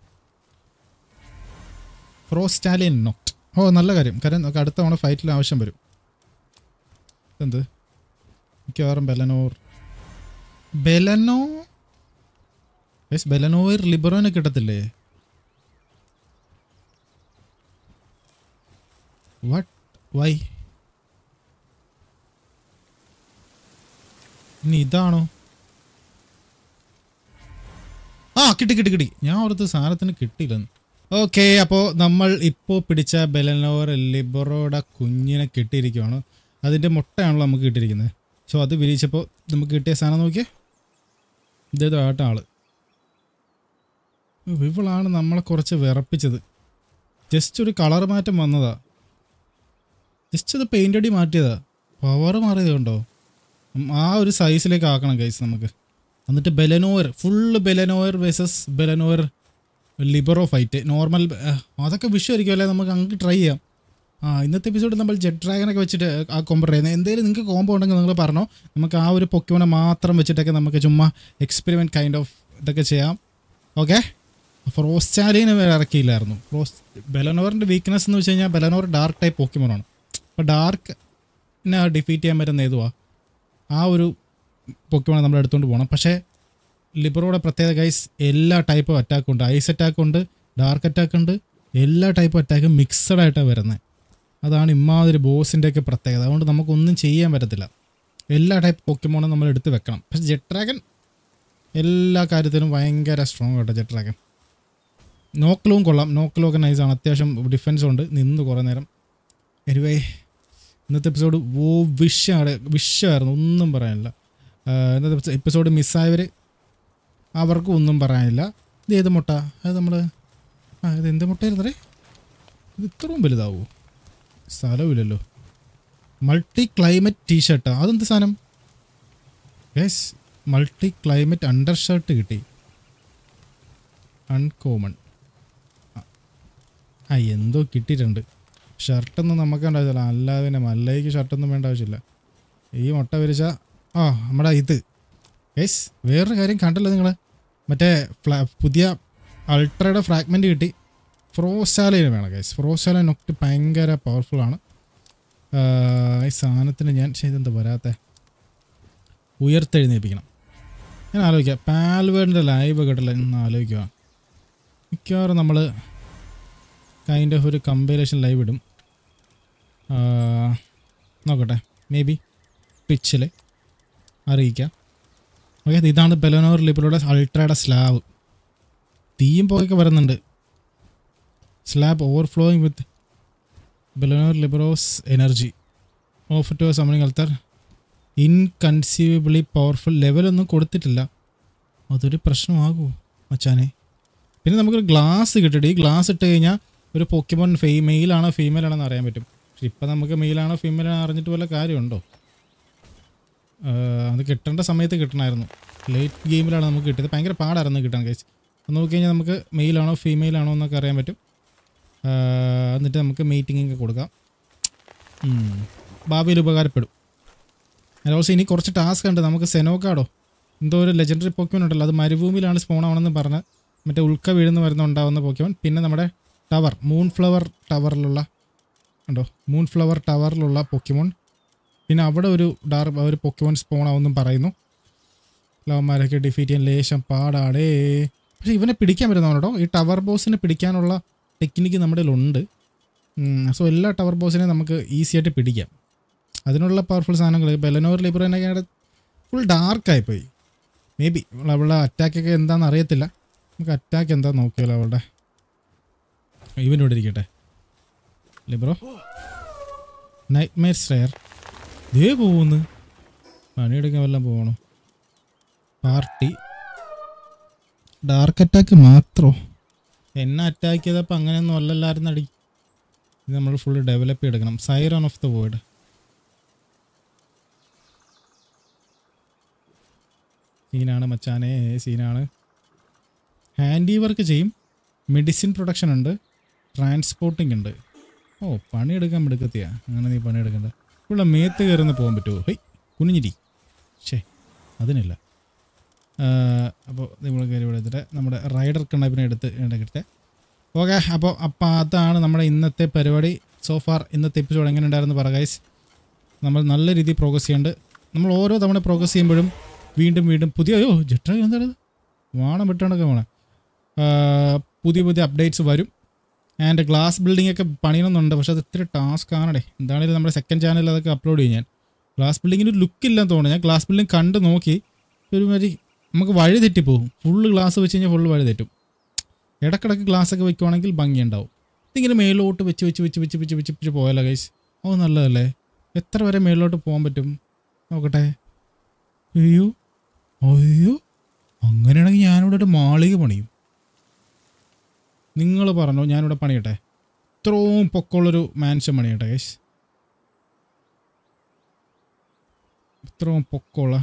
Frostallion Noct ഓ നല്ല കാര്യം കാര്യം നമുക്ക് അടുത്ത തവണ ഫൈറ്റിൽ ആവശ്യം വരും എന്ത് മിക്കവാറും ബെലനോർ ബെലനോ യെസ് ബെലനോർ ലിബറോനെ കിട്ടത്തില്ലേ വാട്ട് വൈ ഇനി ഇതാണോ ആ കിട്ടി കിട്ടി കിട്ടി ഞാൻ അവിടുത്തെ സാധനത്തിന് കിട്ടിയില്ലെന്ന് ഓക്കെ അപ്പോൾ നമ്മൾ ഇപ്പോൾ പിടിച്ച ബെലനോർ ലിബറോയുടെ കുഞ്ഞിനെ കിട്ടിയിരിക്കുവാണ് അതിൻ്റെ മുട്ടയാണല്ലോ നമുക്ക് കിട്ടിയിരിക്കുന്നത് സോ അത് വിരിച്ചപ്പോൾ നമുക്ക് കിട്ടിയ സാധനം നോക്കിയേ ഇതേതോ ആട്ട ആള് ഇവളാണ് നമ്മളെ കുറച്ച് വിറപ്പിച്ചത് ജസ്റ്റ് ഒരു കളർ മാറ്റം വന്നതാ ജസ്റ്റ് അത് പെയിൻ്റ് അടി മാറ്റിയതാ പവർ മാറിയത് കണ്ടോ ഉം, ആ ഒരു സൈസിലേക്ക് ആക്കണം ഗൈസ് നമുക്ക് എന്നിട്ട് Bellanoir full Bellanoir versus Bellanoir Libero fight normal അതൊക്കെ വിഷയമായിരിക്കും അല്ലേ നമുക്ക് അങ്ങ് ട്രൈ ചെയ്യാം ആ ഇന്നത്തെ എപ്പിസോഡ് നമ്മൾ ജെറ്റ് ഡ്രാഗനൊക്കെ വെച്ചിട്ട് ആ കോമ്പോ ചെയ്യുന്നത് എന്തെങ്കിലും നിങ്ങൾക്ക് കോമ്പോ ഉണ്ടെങ്കിൽ നിങ്ങൾ പറഞ്ഞോ നമുക്ക് ആ ഒരു പൊക്കോനെ മാത്രം വെച്ചിട്ടൊക്കെ നമുക്ക് ചുമ്മാ എക്സ്പെരിമെൻറ്റ് കൈൻഡ് ഓഫ് ഇതൊക്കെ ചെയ്യാം ഓക്കെ ഫ്രോസ്റ്റാലിനെ വരെ ഇറക്കിയില്ലായിരുന്നു ഫ്രോസ് ബെലനോറിൻ്റെ വീക്ക്നെസ് എന്ന് വെച്ച് കഴിഞ്ഞാൽ ബെലനോർ ഡാർക്ക് ടൈപ്പ് പോക്കിമോണാണ് അപ്പോൾ ഡാർക്കിനെ ഡിഫീറ്റ് ചെയ്യാൻ പറ്റുന്ന ഏതുവാ ആ ഒരു പൊക്കിമോണെ നമ്മൾ എടുത്തുകൊണ്ട് പോകണം പക്ഷേ ലിബറോടെ പ്രത്യേകത ഗൈസ് എല്ലാ ടൈപ്പും അറ്റാക്കും ഉണ്ട് ഐസ് അറ്റാക്ക് ഉണ്ട് ഡാർക്ക് അറ്റാക്ക് ഉണ്ട് എല്ലാ ടൈപ്പും അറ്റാക്കും മിക്സഡ് ആയിട്ടാണ് വരുന്നത് അതാണ് ഇമാതിരി ബോസിൻ്റെ ഒക്കെ പ്രത്യേകത അതുകൊണ്ട് നമുക്കൊന്നും ചെയ്യാൻ പറ്റത്തില്ല എല്ലാ ടൈപ്പ് പൊക്കിമോണും നമ്മൾ എടുത്ത് വെക്കണം പക്ഷെ ജെറ്റ് ഡ്രാഗൻ എല്ലാ കാര്യത്തിലും ഭയങ്കര സ്ട്രോങ് കേട്ടോ ജെറ്റ് ഡ്രാഗൻ നോക്കലും കൊള്ളാം നോക്കലും ഒക്കെ നൈസാണ് അത്യാവശ്യം ഡിഫൻസ് ഉണ്ട് നിന്ന് കുറേ നേരം എനിവേ ഇന്നത്തെ എപ്പിസോഡ് ഓ വിഷയാണ് വിഷമായിരുന്നു ഒന്നും പറയാനില്ല ആ, ഇന്നത്തെ എപ്പിസോഡ് മിസ്സായവർ അവർക്കും ഒന്നും പറയാനില്ല ഇത് ഏത് മുട്ട അത് നമ്മൾ ആ ഇത് എന്ത് മുട്ടയായിരുന്നേ ഇത് ഇത്രയും വലുതാവോ സ്ഥലമില്ലല്ലോ മൾട്ടി ക്ലൈമറ്റ് ടീഷർട്ടാ അതെന്ത് സാധനം yes multi climate under shirt കിട്ടി അൺകോമൺ ആ എന്തോ കിട്ടിയിട്ടുണ്ട് ഷർട്ടൊന്നും നമുക്ക് ഉണ്ടാവില്ല അല്ലാതെ പിന്നെ മല്ലയ്ക്ക് ഷർട്ടൊന്നും വേണ്ട ആവശ്യമില്ല ഈ മുട്ട വിരിച്ച ആ നമ്മുടെ ഇത് യെസ് വേറൊരു കാര്യം കണ്ടല്ലോ നിങ്ങൾ മറ്റേ ഫ്ലാ പുതിയ അൾട്രയുടെ ഫ്രാഗ്മെൻറ്റ് കിട്ടി ഫ്രോസാലയിന് വേണം ഗൈസ് ഫ്രോസാല നൊക്റ്റ് ഭയങ്കര പവർഫുൾ ആണ് ആ, ഈ സാധനത്തിന് ഞാൻ ചെയ്തെന്താ വരാത്ത ഉയർത്തെഴുന്നേൽപ്പിക്കണം ഞാൻ ആലോചിക്കാം പാൽവേഡിൻ്റെ ലൈവ് കേട്ടില്ല എന്ന് ആലോചിക്കുക മിക്കവാറും നമ്മൾ കൈൻഡ് ഓഫ് ഒരു കമ്പൈലേഷൻ ലൈവ് ഇടും ആ, നോക്കട്ടെ മേ ബി പിച്ചിൽ അറിയിക്കാം ഓക്കെ ഇതാണ് ബെലനോർ ലിബറോടെ അൾട്രയുടെ സ്ലാബ് തീയും പോയൊക്കെ വരുന്നുണ്ട് slab overflowing with Bellanoir Libero's energy of to summoning altar inconceivably powerful ലെവലൊന്നും കൊടുത്തിട്ടില്ല അതൊരു പ്രശ്നമാകുമോ മച്ചാനെ പിന്നെ നമുക്കൊരു ഗ്ലാസ് കിട്ടിയിട്ട് ഈ ഗ്ലാസ് ഇട്ട് കഴിഞ്ഞാൽ ഒരു പൊക്കിമോൺ ഫെയ് മെയിലാണോ ഫീമെയിൽ ആണോ എന്ന് അറിയാൻ പറ്റും പക്ഷെ ഇപ്പം നമുക്ക് മെയിലാണോ ഫീമെയിൽ ആണോ അറിഞ്ഞിട്ട് വല്ല കാര്യമുണ്ടോ ആഹ് അത് കിട്ടേണ്ട സമയത്ത് കിട്ടണമായിരുന്നു ലേറ്റ് ഗെയിമിലാണ് നമുക്ക് കിട്ടിയത് ഭയങ്കര പാടായിരുന്നു കിട്ടാൻ കേസ് നോക്കി കഴിഞ്ഞാൽ നമുക്ക് മെയിലാണോ ഫീമെയിൽ ആണോ എന്നൊക്കെ അറിയാൻ പറ്റും ആഹ് എന്നിട്ട് നമുക്ക് മീറ്റിംഗ് ഒക്കെ കൊടുക്കാം ഉം. ഭാവിയിൽ ഉപകാരപ്പെടും ഓൾസോ ഇനി കുറച്ച് ടാസ്ക് ഉണ്ട് നമുക്ക് സെനോക്കാടോ എന്തോ ഒരു ലെജൻഡറി പോക്യോൺ ഉണ്ടല്ലോ അത് മരുഭൂമിയിലാണ് സ്പോൺ ആവണമെന്ന് പറഞ്ഞ് മറ്റേ ഉൾക്ക വീഴുന്ന വരുന്ന ഉണ്ടാവുന്ന പോക്യോൺ പിന്നെ നമ്മുടെ ടവർ മൂൺ ഫ്ലവർ ടവറിലുള്ള ഉണ്ടോ മൂൺ ഫ്ലവർ ടവറിലുള്ള പൊക്കിമോൺ പിന്നെ അവിടെ ഒരു ഡാർക്ക് ഒരു പൊക്കിമോൺ സ്പോൺ ആവുമെന്നും പറയുന്നു ലവന്മാരൊക്കെ ഡിഫീറ്റ് ചെയ്യാൻ ലേശം പാടാടേ പക്ഷെ ഇവനെ പിടിക്കാൻ പറ്റുന്നവനോട്ടോ ഈ ടവർ ബോസിനെ പിടിക്കാനുള്ള ടെക്നിക്ക് നമ്മുടെ കയ്യിലുണ്ട് സോ എല്ലാ ടവർ ബോസിനെയും നമുക്ക് ഈസി ആയിട്ട് പിടിക്കാം അതിനുള്ള പവർഫുൾ സാധനങ്ങൾ ഇപ്പോൾ എലനോർ ലിബ്രനൊക്കെ ഫുൾ ഡാർക്കായിപ്പോയി മേ ബി അവളുടെ അറ്റാക്കൊക്കെ എന്താണെന്ന് അറിയത്തില്ല നമുക്ക് അറ്റാക്ക് എന്താ നോക്കിയാലോ അവളുടെ ഇവൻ ഇവിടെ ഇരിക്കട്ടെ ലിബ്രോ നൈറ്റ് മെയർ സ്ട്രെയർ ദേ പോകുന്നു പണിയെടുക്കാൻ വല്ലതും പോകണോ പാർട്ടി ഡാർക്ക് അറ്റാക്ക് മാത്രോ എന്നെ അറ്റാക്ക് ചെയ്തപ്പോൾ അങ്ങനെയൊന്നും അല്ലല്ലായിരുന്നു അടി ഇത് നമ്മൾ ഫുള്ള് ഡെവലപ്പ് ചെയ്തെടുക്കണം സൈറോൺ ഓഫ് ദ വേർഡ് സീനാണ് മച്ചാനെ സീനാണ് ഹാൻഡി വർക്ക് ചെയ്യും മെഡിസിൻ പ്രൊഡക്ഷൻ ഉണ്ട് ട്രാൻസ്പോർട്ടിംഗ് ഉണ്ട് ഓ പണിയെടുക്കാൻ എടുക്കത്തിയാ അങ്ങനെ നീ പണിയെടുക്കണ്ട ഇവിടെ മേത്ത് കയറുന്ന പോകാൻ പറ്റുമോ ഹൈ കുനിഞ്ഞിരി ഷേ അതിനില്ല അപ്പോൾ നമ്മൾ കയറി ഇവിടെ എടുത്തിട്ട് നമ്മുടെ റൈഡർ കണ്ണപ്പിനെ എടുത്ത് എടുക്കട്ടെ ഓക്കെ അപ്പോൾ അപ്പോൾ അതാണ് നമ്മുടെ ഇന്നത്തെ പരിപാടി സോഫാർ ഇന്നത്തെ എപ്പിസോഡ് എങ്ങനെ ഉണ്ടായിരുന്നു പറ ഗൈസ് നമ്മൾ നല്ല രീതിയിൽ പ്രോഗ്രസ് ചെയ്യുന്നുണ്ട് നമ്മൾ ഓരോ തവണ പ്രോഗ്രസ് ചെയ്യുമ്പോഴും വീണ്ടും വീണ്ടും പുതിയ അയ്യോ ജെട്ര എന്താണ് വാണം വിട്ടണൊക്കെ വേണം പുതിയ പുതിയ അപ്ഡേറ്റ്സ് വരും ആൻഡ് ഗ്ലാസ് ബിൽഡിംഗ് ഒക്കെ പണിയണമെന്നുണ്ട് പക്ഷെ അത് ഇത്തിരി ടാസ്ക് ആണേ എന്താണെങ്കിലും നമ്മുടെ സെക്കൻഡ് ചാനലിൽ അതൊക്കെ അപ്ലോഡ് ചെയ്യും ഞാൻ ഗ്ലാസ് ബിൽഡിങ്ങിന് ഒരു ലുക്ക് ഇല്ലെന്ന് തോന്നുന്നു ഞാൻ ഗ്ലാസ് ബിൽഡിംഗ് കണ്ട് നോക്കി ഒരുമാതിരി നമുക്ക് വഴി തെറ്റിപ്പോകും ഫുള്ള് ഗ്ലാസ് വെച്ച് കഴിഞ്ഞാൽ ഫുള്ള് വഴി തെറ്റും ഇടക്കിടക്ക് ഗ്ലാസ് ഒക്കെ വെക്കുവാണെങ്കിൽ ഭംഗിയുണ്ടാവും ഇതിങ്ങനെ മേലോട്ട് വെച്ച് വെച്ച് വെച്ച് വെച്ച് വെച്ച് വെച്ച് വെച്ച് പോയാലോ ഗൈസ് ഓ നല്ലതല്ലേ എത്ര വരെ മേളിലോട്ട് പോകാൻ പറ്റും നോക്കട്ടെ അയ്യോ അയ്യോ അങ്ങനെയാണെങ്കിൽ ഞാനിവിടെ ഒരു മാളിക പണിയും നിങ്ങൾ പറഞ്ഞോ ഞാനിവിടെ പണിയട്ടെ ഇത്രയും പൊക്കമുള്ളൊരു മാൻഷൻ പണിയട്ടെ ഗൈസ് ഇത്രയും പൊക്കമുള്ള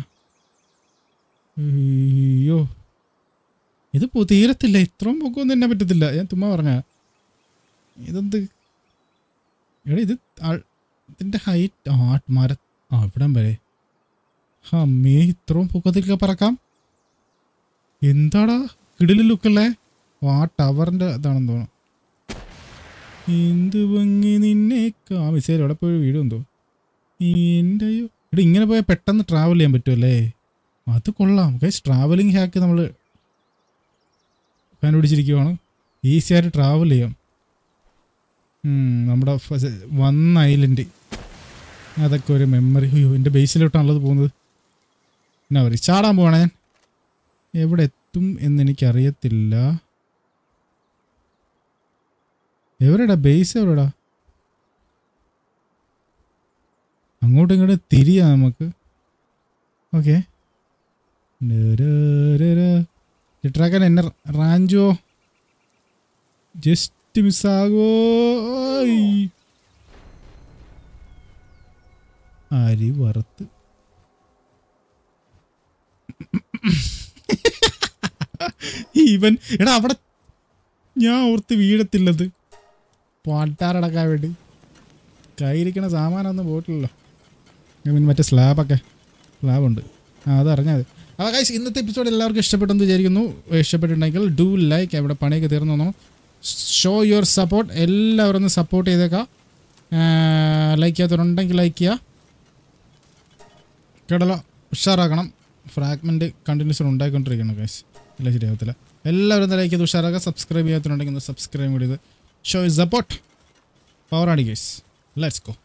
അയ്യോ ഇത് പോ- തീരത്തില്ല ഇത്രയും പൊക്കമൊന്നും തന്നെ പറ്റത്തില്ല ഞാൻ തുമ്മ പറഞ്ഞ ഇതെന്ത് എടാ ഇത് ആൾ- ഇതിന്റെ ഹൈറ്റ് ആ മര ആ ഇവിടം വരെ അമ്മേ ഇത്രയും പൊക്കത്തിലൊക്കെ പറക്കാം എന്താടാ കിടില ലുക്കല്ലേ ആ ടവറിന്റെ ഇതാണെന്ന് തോന്നുന്നു എന്ത് ഭംഗി നിന്നെ മിസൈൽ അവിടെ പോയി വീടും തോ എൻ്റെ അയ്യോ ഇവിടെ ഇങ്ങനെ പോയാൽ പെട്ടെന്ന് ട്രാവൽ ചെയ്യാൻ പറ്റുമല്ലേ അത് കൊള്ളാം ഗൈസ് ട്രാവലിംഗ് ഹാക്ക് നമ്മൾ കണ്ടുപിടിച്ചിരിക്കുവാണ് ഈസി ആയിട്ട് ട്രാവൽ ചെയ്യാം ഉം, നമ്മുടെ ഫ- വന്ന ഐലൻഡ് അതൊക്കെ ഒരു മെമ്മറി അയ്യോ എൻ്റെ ബേസിലോട്ടാണുള്ളത് പോകുന്നത് എന്നാ പറയുക ചാടാൻ പോവാണ് ഞാൻ എവിടെ എത്തും എന്നെനിക്കറിയത്തില്ല എവിടെടാ ബേസ് എവിടെടാ അങ്ങോട്ടും ഇങ്ങോട്ടും തിരിയാ നമുക്ക് ഓക്കെ ചിട്രാക്കാൻ എന്നെ റാഞ്ചോ ജസ്റ്റ് മിസ്സാകോ അരി വറുത്ത് ഇവൻ എടാ അവിടെ ഞാൻ ഓർത്ത് വീഴത്തില്ലത് പാട്ടാറടക്കാൻ വേണ്ടി കയ്യിരിക്കണ സാമാനൊന്നും പോയിട്ടില്ലല്ലോ I mean, മറ്റേ സ്ലാബൊക്കെ സ്ലാബുണ്ട് ആ അതറിഞ്ഞാൽ മതി അപ്പോൾ ഗൈസ് ഇന്നത്തെ എപ്പിസോഡ് എല്ലാവർക്കും ഇഷ്ടപ്പെട്ടെന്ന് വിചാരിക്കുന്നു ഇഷ്ടപ്പെട്ടിട്ടുണ്ടെങ്കിൽ ഡു ലൈക്ക് അവിടെ പണിയൊക്കെ തീർന്നു തോന്നുന്നു ഷോ യുവർ സപ്പോർട്ട് എല്ലാവരും ഒന്ന് സപ്പോർട്ട് ചെയ്തേക്കാം ലൈക്ക് ചെയ്യാത്തവരുണ്ടെങ്കിൽ ലൈക്ക് ചെയ്യുക കേടല ഉഷാറാക്കണം ഫ്രാഗ്മെൻറ്റ് കണ്ടിന്യൂസ് ഉണ്ടായിക്കൊണ്ടിരിക്കണം ഗൈസ് ഇല്ല ശരിയാവത്തില്ല എല്ലാവരും ഒന്ന് ലൈക്ക് ചെയ്ത് ഉഷാറാക്കുക സബ്സ്ക്രൈബ് ചെയ്യാത്തവരുണ്ടെങ്കിൽ ഒന്ന് സബ്സ്ക്രൈബ് ചെയ്ത് ഷോ സപ്പോർട്ട് പവർ ആടി ഗൈസ് ലെറ്റ്സ് ഗോ